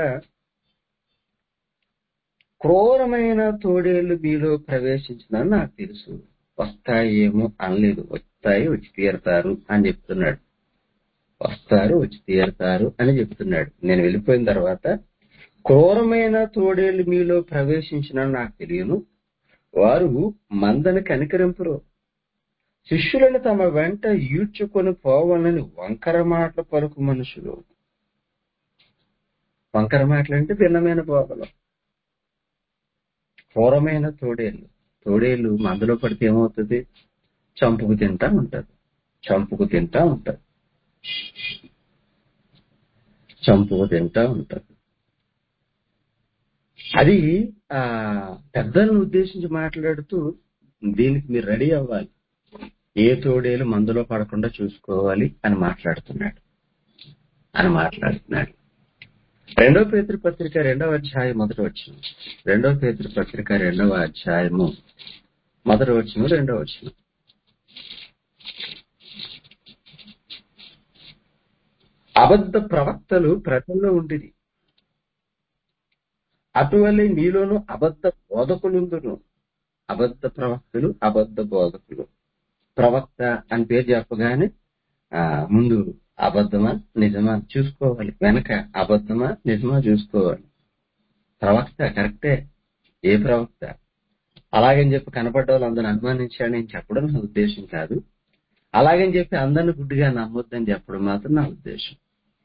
క్రూరమైన తోడేళ్లు మీలో ప్రవేశించిందని నాకు తెలుసు వస్తాయేమో అనలేదు వస్తాయి వచ్చి తీరతారు అని చెప్తున్నాడు వస్తారు వచ్చి తీరతారు అని చెప్తున్నాడు నేను వెళ్ళిపోయిన తర్వాత క్రూరమైన తోడేళ్లు మీలో ప్రవేశించిన నాకు తెలియను వారు మందని కనికరింపరు శిష్యులను తమ వెంట ఈడ్చుకొని పోవాలని వంకర మాటలు పలుకు మనుషులు వంకర మాటలు అంటే భిన్నమైన బోధలు క్రూరమైన తోడేళ్ళు తోడేళ్ళు మందులో పడితే ఏమవుతుంది చంపుకు తింటా ఉంటది చంపుకు తింటా ఉంటది చంపుకు తింటా ఉంటది అది ఆ పెద్దలను ఉద్దేశించి మాట్లాడుతూ దీనికి మీరు రెడీ అవ్వాలి ఏ తోడేలు మందులో పడకుండా చూసుకోవాలి అని మాట్లాడుతున్నాడు అని మాట్లాడుతున్నాడు రెండో పేతృ పత్రిక రెండవ అధ్యాయం మొదటి వచ్చిన రెండో పేతృ పత్రిక రెండవ అధ్యాయము మొదటి వచ్చిన రెండవ వచ్చిన అబద్ధ ప్రవక్తలు ప్రజల్లో ఉండిరి అటువలే మీలోను అబద్ధ బోధకులుందును అబద్ధ ప్రవక్తలు అబద్ధ బోధకులు ప్రవక్త అని పేరు చెప్పగానే ఆ ముందు అబద్ధమా నిజమా చూసుకోవాలి వెనక అబద్ధమా నిజమా చూసుకోవాలి ప్రవక్త కరెక్టే ఏ ప్రవక్త అలాగని చెప్పి కనపడ్డ వాళ్ళు అందరిని అనుమానించాడని నేను చెప్పడం నా ఉద్దేశం కాదు అలాగని చెప్పి అందరిని గుడ్డిగా నమ్మొద్దని చెప్పడం మాత్రం నా ఉద్దేశం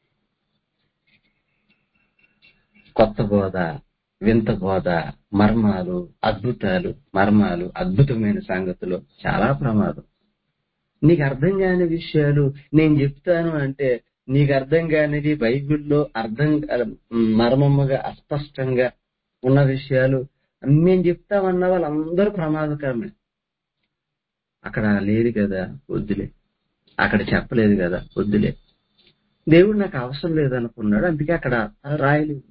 కొత్త బోధ వింత బోధ మర్మాలు అద్భుతాలు మర్మాలు అద్భుతమైన సంగతులు చాలా ప్రమాదం నీకు అర్థం కాని విషయాలు నేను చెప్తాను అంటే నీకు అర్థం కానిది బైబిల్లో అర్థం మర్మముగా అస్పష్టంగా ఉన్న విషయాలు మేము చెప్తామన్న వాళ్ళందరూ ప్రమాదకరమే అక్కడ లేదు కదా వద్దులే అక్కడ చెప్పలేదు కదా వద్దులే దేవుడు నాకు అవసరం లేదనుకున్నాడు అందుకే అక్కడ రాయలేదు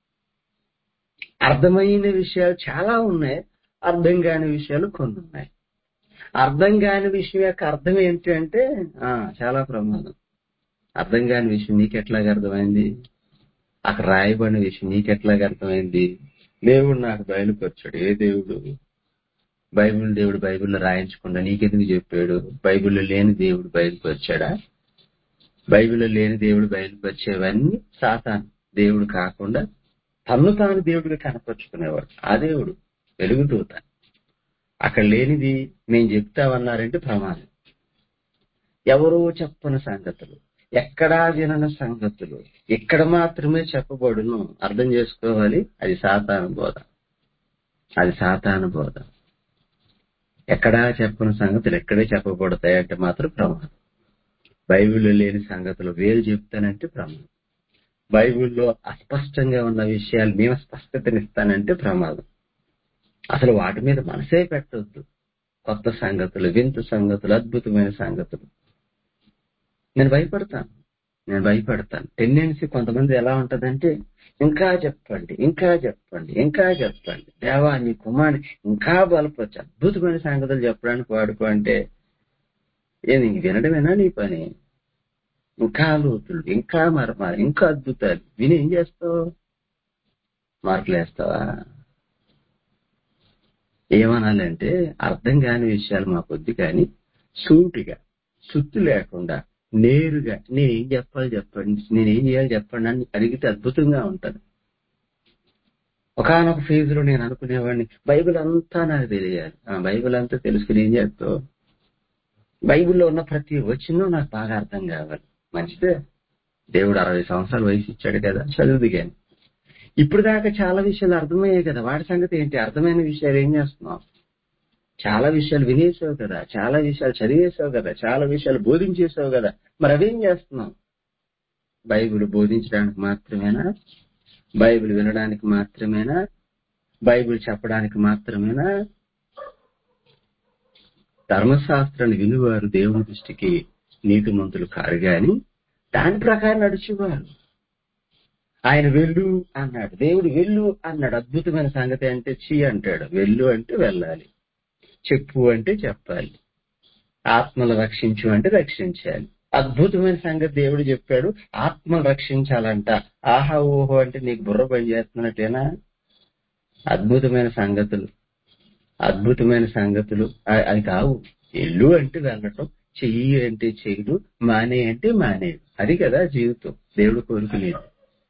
అర్థమైన విషయాలు చాలా ఉన్నాయి అర్థం కాని విషయాలు కొన్ని ఉన్నాయి అర్థం కాని విషయం యొక్క అర్థం ఏంటి అంటే ఆ చాలా ప్రమాదం అర్థం కాని విషయం నీకెట్లాగా అర్థమైంది అక్కడ రాయబడిన విషయం నీకెట్లాగా అర్థమైంది దేవుడు నాకు బయలుపరిచాడు ఏ దేవుడు బైబిల్ దేవుడు బైబిల్లో రాయించకుండా నీకెందుకు చెప్పాడు బైబిల్లో లేని దేవుడు బయలుపరిచాడా బైబిల్లో లేని దేవుడు బయలుపరిచేవన్నీ సాతాను దేవుడు కాకుండా తన్ను తాను దేవుడిగా కనపరుచుకునేవాడు ఆ దేవుడు వెలుగుదూత అక్కడ లేనిది మేము చెప్తామన్నారంటే ప్రమాదం ఎవరో చెప్పని సంగతులు ఎక్కడా వినని సంగతులు ఇక్కడ మాత్రమే చెప్పబడును అర్థం చేసుకోవాలి అది సాతాను బోధ అది సాతాను బోధ ఎక్కడా చెప్పని సంగతులు ఎక్కడే చెప్పబడతాయి అంటే మాత్రం ప్రమాదం బైబిల్లో లేని సంగతులు వేలు చెప్తానంటే ప్రమాదం బైబిల్లో అస్పష్టంగా ఉన్న విషయాలు మేము స్పష్టతనిస్తానంటే ప్రమాదం అసలు వాటి మీద మనసే పెట్టవద్దు కొత్త సంగతులు వింత సంగతులు అద్భుతమైన సంగతులు నేను భయపడతాను నేను భయపడతాను టెండెన్సీ కొంతమంది ఎలా ఉంటదంటే ఇంకా చెప్పండి ఇంకా చెప్పండి ఇంకా చెప్పండి దేవా నీ కుమారుని ఇంకా బలపరచు అద్భుతమైన సంగతులు చెప్పడానికి వాడుకో అంటే ఏది ఇంక వినడమేనా నీ పని ఇంకా లోతులు ఇంకా మరమాలి ఇంకా అద్భుతాలు విని ఏం చేస్తావు మార్కులు వేస్తావా ఏమనాలంటే అర్థం కాని విషయాలు మాకొద్దు కానీ సూటిగా సుత్తు లేకుండా నేరుగా నేనేం చెప్పాలి చెప్పండి నేనేం చేయాలి చెప్పండి అని అడిగితే అద్భుతంగా ఉంటాను ఒకనొక ఫేజ్ లో నేను అనుకునేవాడిని బైబిల్ అంతా నాకు తెలియాలి ఆ బైబిల్ అంతా తెలుసుకుని ఏం చేస్తావు బైబిల్లో ఉన్న ప్రతి వచనం నాకు బాగా అర్థం కావాలి మంచిదే దేవుడు అరవై సంవత్సరాల వయసు ఇచ్చాడు కదా చదువుది కానీ ఇప్పుడు దాకా చాలా విషయాలు అర్థమయ్యాయి కదా వాడి సంగతి ఏంటి అర్థమైన విషయాలు ఏం చేస్తున్నావు చాలా విషయాలు వినేసావు కదా చాలా విషయాలు చదివేసావు కదా చాలా విషయాలు బోధించేసావు కదా మరి అవేం చేస్తున్నావు బైబిల్ బోధించడానికి మాత్రమేనా బైబిల్ వినడానికి మాత్రమేనా బైబిల్ చెప్పడానికి మాత్రమేనా ధర్మశాస్త్రాన్ని వినువారు దేవుని దృష్టికి నీతిమంతులు కారు గాని దాని ప్రకారం నడిచేవారు ఆయన వెళ్ళు అన్నాడు దేవుడు వెళ్ళు అన్నాడు అద్భుతమైన సంగతి అంటే చీ అంటాడు వెళ్ళు అంటే వెళ్ళాలి చెప్పు అంటే చెప్పాలి ఆత్మలు రక్షించు అంటే రక్షించాలి అద్భుతమైన సంగతి దేవుడు చెప్పాడు ఆత్మలు రక్షించాలంట ఆహా ఓహో అంటే నీకు బుర్ర పని చేస్తున్నట్టేనా అద్భుతమైన సంగతులు అద్భుతమైన సంగతులు అ- అది కావు ఎల్లు అంటే వెళ్ళటం చెయ్యి అంటే చెయ్యడు మానే అంటే మానేడు అది కదా జీవితం దేవుడు కోరుకునేది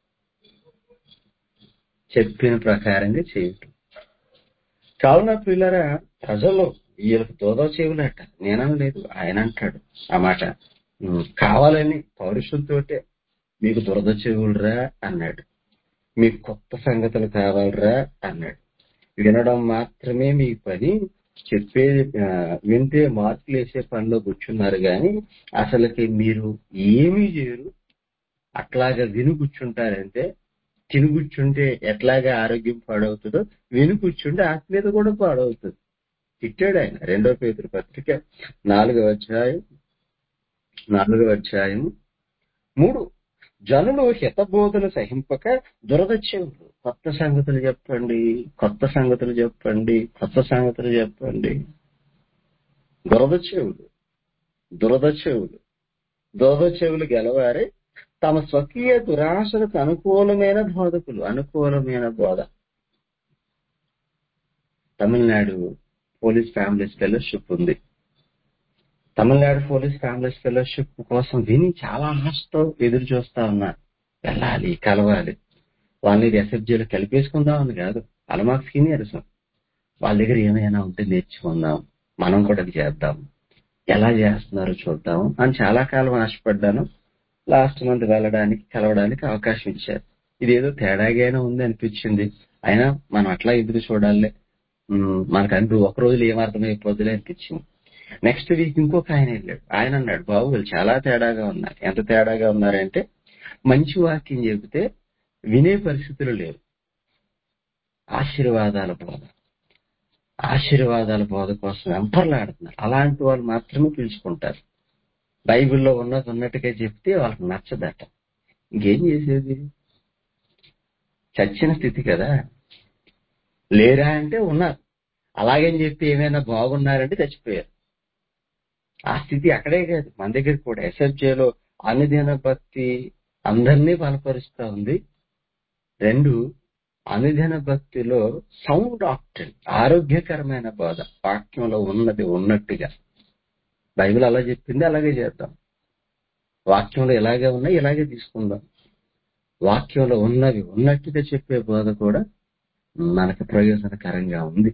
చెప్పిన ప్రకారంగా చేయటం కావున పిల్లరా ప్రజలు వీళ్ళకి దోదో చెవులట నేననలేదు ఆయన అంటాడు ఆ మాట ఉమ్, కావాలని పౌరుషంతోటే మీకు దురద చెవులురా అన్నాడు మీకు కొత్త సంగతులు కావాలరా అన్నాడు వినడం మాత్రమే మీ పని చెప్పేది ఆ, వింటే మార్కులు వేసే పనిలో కూర్చున్నారు గాని అసలుకి మీరు ఏమీ చేయరు అట్లాగా విని కూర్చుంటారంటే తిని కూర్చుంటే ఎట్లాగా ఆరోగ్యం పాడవుతుందో విని కూర్చుంటే ఆత్మీయత కూడా పాడవుతుంది తిట్టాడు ఆయన రెండో పేతురు పత్రిక నాలుగవ అధ్యాయం నాలుగవ అధ్యాయం మూడు జనులు హితబోధన సహింపక దురద చెవులు కొత్త సంగతులు చెప్పండి కొత్త సంగతులు చెప్పండి కొత్త సంగతులు చెప్పండి దురద చెవులు దురద చెవులు దురద చెవులు గెలవారే తమ స్వకీయ దురాశలకు అనుకూలమైన బోధకులు అనుకూలమైన బోధ తమిళనాడు పోలీస్ ఫ్యామిలీస్ ఫెలోషిప్ ఉంది తమిళనాడు పోలీస్ ఫ్యామిలీస్ ఫెలోషిప్ కోసం విని చాలా ఆశతో ఎదురు చూస్తా ఉన్నారు వెళ్ళాలి కలవాలి వాళ్ళని ఎస్ఎఫ్జీలో కలిపేసుకుందాం అని కాదు వాళ్ళ మాకు సీనియర్స్ వాళ్ళ దగ్గర ఏమైనా ఉంటే నేర్చుకుందాం మనం కూడా అది చేద్దాం ఎలా చేస్తున్నారో చూద్దాం అని చాలా కాలం ఆశపడ్డాను లాస్ట్ మంత్ వెళ్ళడానికి కలవడానికి అవకాశం ఇచ్చారు ఇదేదో తేడాగానే ఉంది అనిపించింది అయినా మనం అట్లా ఎదురు చూడాలి ఉమ్, మనకు అంటూ ఒక రోజులు ఏమర్థమైపోద్దులే అనిపించింది నెక్స్ట్ వీక్ ఇంకొక ఆయన వెళ్ళాడు ఆయన అన్నాడు బాబు వీళ్ళు చాలా తేడాగా ఉన్నారు ఎంత తేడాగా ఉన్నారంటే మంచి వాక్యం చెబితే వినే పరిస్థితులు లేవు ఆశీర్వాదాల బోధ ఆశీర్వాదాల బోధ కోసం వెంపర్లాడుతున్నారు అలాంటి వాళ్ళు మాత్రమే పిలుచుకుంటారు బైబిల్లో ఉన్నది ఉన్నట్టుగా చెప్తే వాళ్ళకి నచ్చదట ఇంకేం చేసేది చచ్చిన స్థితి కదా లేరా అంటే ఉన్నారు అలాగని చెప్పి ఏమైనా బాగున్నారంటే చచ్చిపోయారు ఆ స్థితి అక్కడే కాదు మన దగ్గర కూడా ఎస్ఎఫ్జేలో అనుదిన భక్తి అందరినీ బలపరుస్తా ఉంది రెండు అనుదిన భక్తిలో సౌండ్ డాక్టర్ ఆరోగ్యకరమైన బోధ వాక్యంలో ఉన్నది ఉన్నట్టుగా బైబిల్ అలా చెప్పింది అలాగే చేద్దాం వాక్యంలో ఇలాగే ఉన్నాయి ఇలాగే తీసుకుందాం వాక్యంలో ఉన్నవి ఉన్నట్టుగా చెప్పే బోధ కూడా మనకు ప్రయోజనకరంగా ఉంది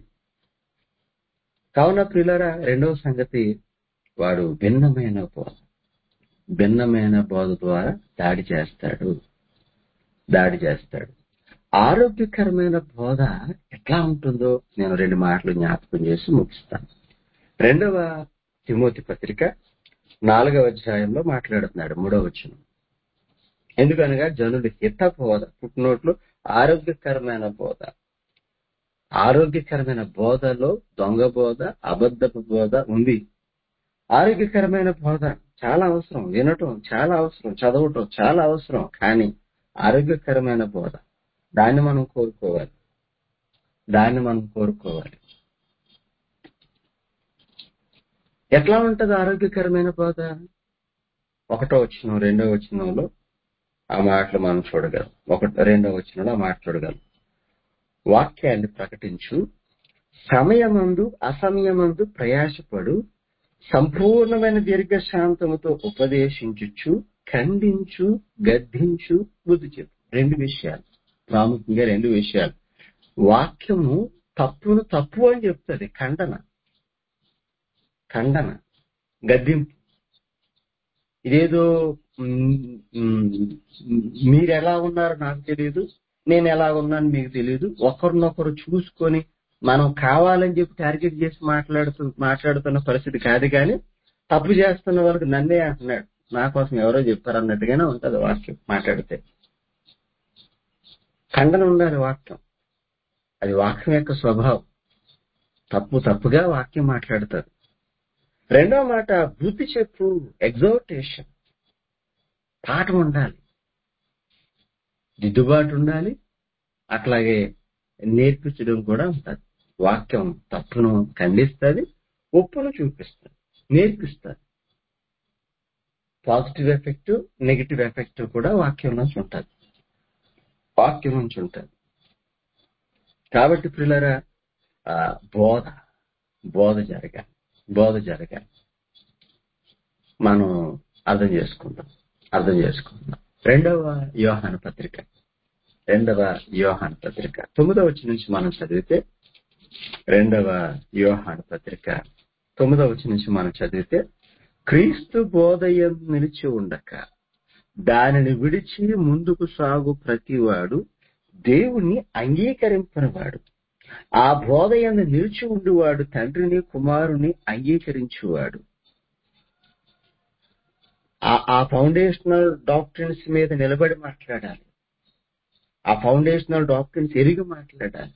కావున ప్రియులరా రెండవ సంగతి వాడు భిన్నమైన బోధ భిన్నమైన బోధ ద్వారా దాడి చేస్తాడు దాడి చేస్తాడు ఆరోగ్యకరమైన బోధ ఎట్లా ఉంటుందో నేను రెండు మాటలు జ్ఞాపకం చేసి ముగిస్తాను రెండవ తిమోతి పత్రిక నాలుగవ అధ్యాయంలో మాట్లాడుతున్నాడు మూడవ వచనం ఎందుకనగా జనులు హిత బోధ పుట్టినోట్లు ఆరోగ్యకరమైన బోధ ఆరోగ్యకరమైన బోధలో దొంగ బోధ అబద్ధపు బోధ ఉంది ఆరోగ్యకరమైన బోధ చాలా అవసరం వినటం చాలా అవసరం చదవటం చాలా అవసరం కానీ ఆరోగ్యకరమైన బోధ దాన్ని మనం కోరుకోవాలి దాన్ని మనం కోరుకోవాలి ఎట్లా ఉంటది ఆరోగ్యకరమైన బోధ ఒకటో వచ్చిన రెండో వచ్చినంలో ఆ మాటలు మనం చూడగలం ఒకటో రెండో వచ్చినంలో ఆ మాట చూడగలం వాక్యాన్ని ప్రకటించు సమయమందు అసమయమందు ప్రయాసపడు సంపూర్ణమైన దీర్ఘశాంతముతో ఉపదేశించుచు ఖండించు గద్దించు బుద్ధి చెప్పు రెండు విషయాలు ప్రాముఖ్యంగా రెండు విషయాలు వాక్యము తప్పును తప్పు అని చెప్తుంది ఖండన ఖండన గద్దింపు ఇదేదో మ్, మ్, మీరు ఎలా ఉన్నారో నాకు తెలియదు నేను ఎలా ఉన్నాను మీకు తెలియదు ఒకరినొకరు చూసుకొని మనం కావాలని చెప్పి టార్గెట్ చేసి మాట్లాడుతూ మాట్లాడుతున్న పరిస్థితి కాదు కానీ తప్పు చేస్తున్న వాళ్ళకి నన్నే అంటున్నాడు నా కోసం ఎవరో చెప్పారు అన్నట్టుగానే ఉంటది వాక్యం మాట్లాడితే ఖండన ఉండాలి వాక్యం అది వాక్యం యొక్క స్వభావం తప్పు తప్పుగా వాక్యం మాట్లాడతారు రెండో మాట బుద్ధి చెప్పు ఎగ్జార్టేషన్ పాఠం ఉండాలి దిద్దుబాటు ఉండాలి అట్లాగే నేర్పించడం కూడా ఉంటుంది వాక్యం తప్పును ఖండిస్తుంది ఒప్పును చూపిస్తుంది నేర్పిస్తుంది పాజిటివ్ ఎఫెక్ట్ నెగిటివ్ ఎఫెక్ట్ కూడా వాక్యం నుంచి ఉంటుంది వాక్యం నుంచి ఉంటుంది కాబట్టి పిల్లరా ఆ, బోధ బోధ జరగాలి బోధ జరగాలి మనం అర్థం చేసుకుందాం అర్థం చేసుకుందాం రెండవ యోహాను పత్రిక రెండవ యోహాను పత్రిక తొమ్మిదవ వచ్చి నుంచి మనం చదివితే రెండవ యోహాను పత్రిక తొమ్మిదవ వచ్చి నుంచి మనం చదివితే క్రీస్తు బోధయం నిలిచి ఉండక దానిని విడిచి ముందుకు సాగు ప్రతివాడు దేవుణ్ణి అంగీకరింపనివాడు ఆ బోధయందు నిలిచి ఉండువాడు తండ్రిని కుమారుని అంగీకరించువాడు ఆ ఆ ఫౌండేషనల్ డాక్టర్స్ మీద నిలబడి మాట్లాడాలి ఆ ఫౌండేషనల్ డాక్టర్స్ ఎరిగి మాట్లాడాలి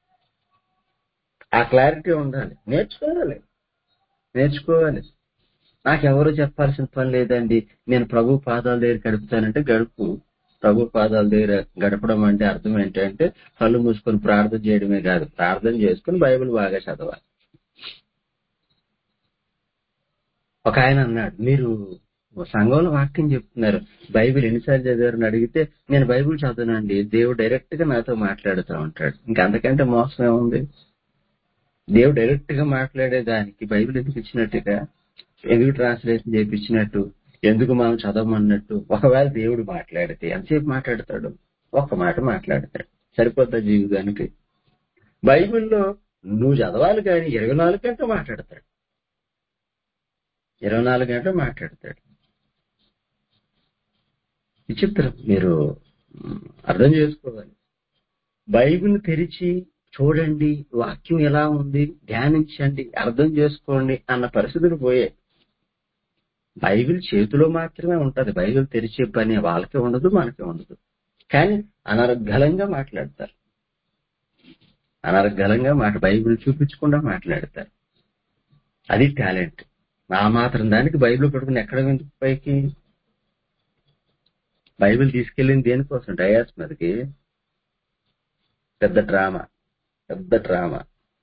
ఆ క్లారిటీ ఉండాలి నేర్చుకోవాలి నేర్చుకోవాలి నాకెవరు చెప్పాల్సిన పని లేదండి నేను ప్రభు పాదాల దగ్గర గడుపుతానంటే గడుపు ప్రభు పాదాల దగ్గర గడపడం అంటే అర్థం ఏంటంటే కళ్ళు మూసుకొని ప్రార్థన చేయడమే కాదు ప్రార్థన చేసుకుని బైబిల్ బాగా చదవాలి ఒక ఆయన అన్నాడు మీరు సంఘంలో వాక్యం చెప్తున్నారు బైబిల్ ఎన్నిసార్లు చదివారని అడిగితే నేను బైబిల్ చదవనండి దేవుడు డైరెక్ట్ గా నాతో మాట్లాడుతూ ఉంటాడు ఇంకా అంతకంటే మోసం ఏముంది దేవుడు డైరెక్ట్ గా మాట్లాడేదానికి బైబిల్ ఎందుకు ఇచ్చినట్టుగా ఎందుకు ట్రాన్స్లేషన్ చేయించినట్టు ఎందుకు మనం చదవమన్నట్టు ఒకవేళ దేవుడు మాట్లాడితే ఎంతసేపు మాట్లాడతాడు ఒక్క మాట మాట్లాడతాడు సరిపోతా జీవితానికి బైబిల్లో నువ్వు చదవాలి కానీ ఇరవై నాలుగు గంటలు మాట్లాడతాడు ఇరవై నాలుగు గంటలు మాట్లాడతాడు విచిత్రం మీరు మ్, అర్థం చేసుకోవాలి బైబిల్ తెరిచి చూడండి వాక్యం ఎలా ఉంది ధ్యానించండి అర్థం చేసుకోండి అన్న పరిస్థితులు పోయాయి బైబిల్ చేతిలో మాత్రమే ఉంటది బైబిల్ తెరిచే పని వాళ్ళకే ఉండదు మనకే ఉండదు కానీ అనర్గళంగా మాట్లాడతారు అనర్గళంగా మాట బైబిల్ చూపించకుండా మాట్లాడతారు అది టాలెంట్ ఆ మాత్రం దానికి బైబిల్ పట్టుకుని ఎక్కడ ఎందుకు పైకి బైబిల్ తీసుకెళ్ళింది దేనికోసం డయాస్ మీదకి పెద్ద డ్రామా పెద్ద డ్రామా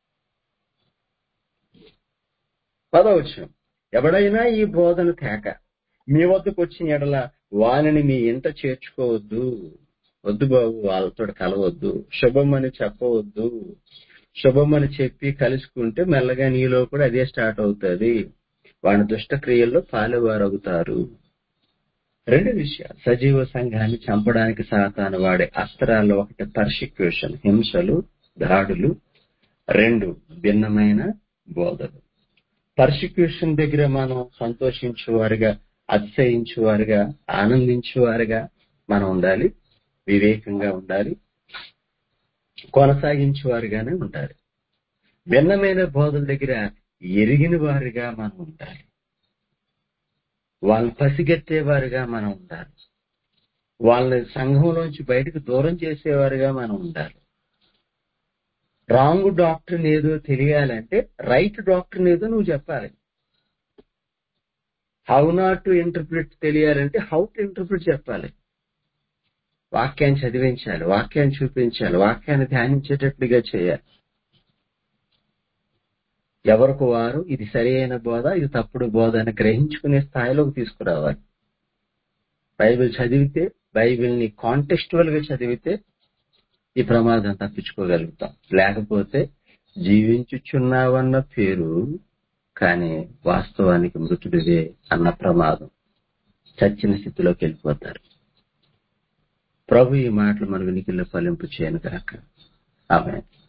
పదవచ్చు ఎవడైనా ఈ బోధన తేక మీ వద్దకు వచ్చిన ఎడల వానిని మీ ఇంట చేర్చుకోవద్దు వద్దు బాబు వాళ్ళతో కలవద్దు శుభమని చెప్పవద్దు శుభమని చెప్పి కలుసుకుంటే మెల్లగా నీలో కూడా అదే స్టార్ట్ అవుతుంది వాని దుష్ట క్రియల్లో పాలువారు అవుతారు రెండు విషయాలు సజీవ సంఘాన్ని చంపడానికి సాతాను వాడే అస్త్రాల్లో ఒకటి పర్సిక్యూషన్ హింసలు దాడులు రెండు భిన్నమైన బోధలు పర్సిక్యూషన్ దగ్గర మనం సంతోషించేవారుగా అతిశయించేవారుగా ఆనందించేవారుగా మనం ఉండాలి వివేకంగా ఉండాలి కొనసాగించేవారుగానే ఉండాలి భిన్నమైన బోధల దగ్గర ఎరిగిన వారుగా మనం ఉండాలి వాళ్ళని పసిగట్టేవారుగా మనం ఉండాలి వాళ్ళని సంఘంలోంచి బయటకు దూరం చేసేవారుగా మనం ఉండాలి రాంగ్ డాక్టర్ ఏదో తెలియాలంటే రైట్ డాక్టర్ ఏదో నువ్వు చెప్పాలి హౌ నాట్ టు ఇంటర్ప్రిట్ తెలియాలంటే హౌ టు ఇంటర్ప్రిట్ చెప్పాలి వాక్యాన్ని చదివించాలి వాక్యాన్ని చూపించాలి వాక్యాన్ని ధ్యానించేటట్లుగా చేయాలి ఎవరికి వారు ఇది సరైన బోధ ఇది తప్పుడు బోధ అని గ్రహించుకునే స్థాయిలోకి తీసుకురావాలి బైబిల్ చదివితే బైబిల్ని కాంటెక్స్టువల్ గా చదివితే ఈ ప్రమాదం తప్పించుకోగలుగుతాం లేకపోతే జీవించుచున్నావన్న పేరు కానీ వాస్తవానికి మృతుడివే అన్న ప్రమాదం చచ్చిన స్థితిలోకి వెళ్ళిపోతారు ప్రభు ఈ మాటలు మన వినికిల్లో ఫలింపు చేయను కాక ఆమె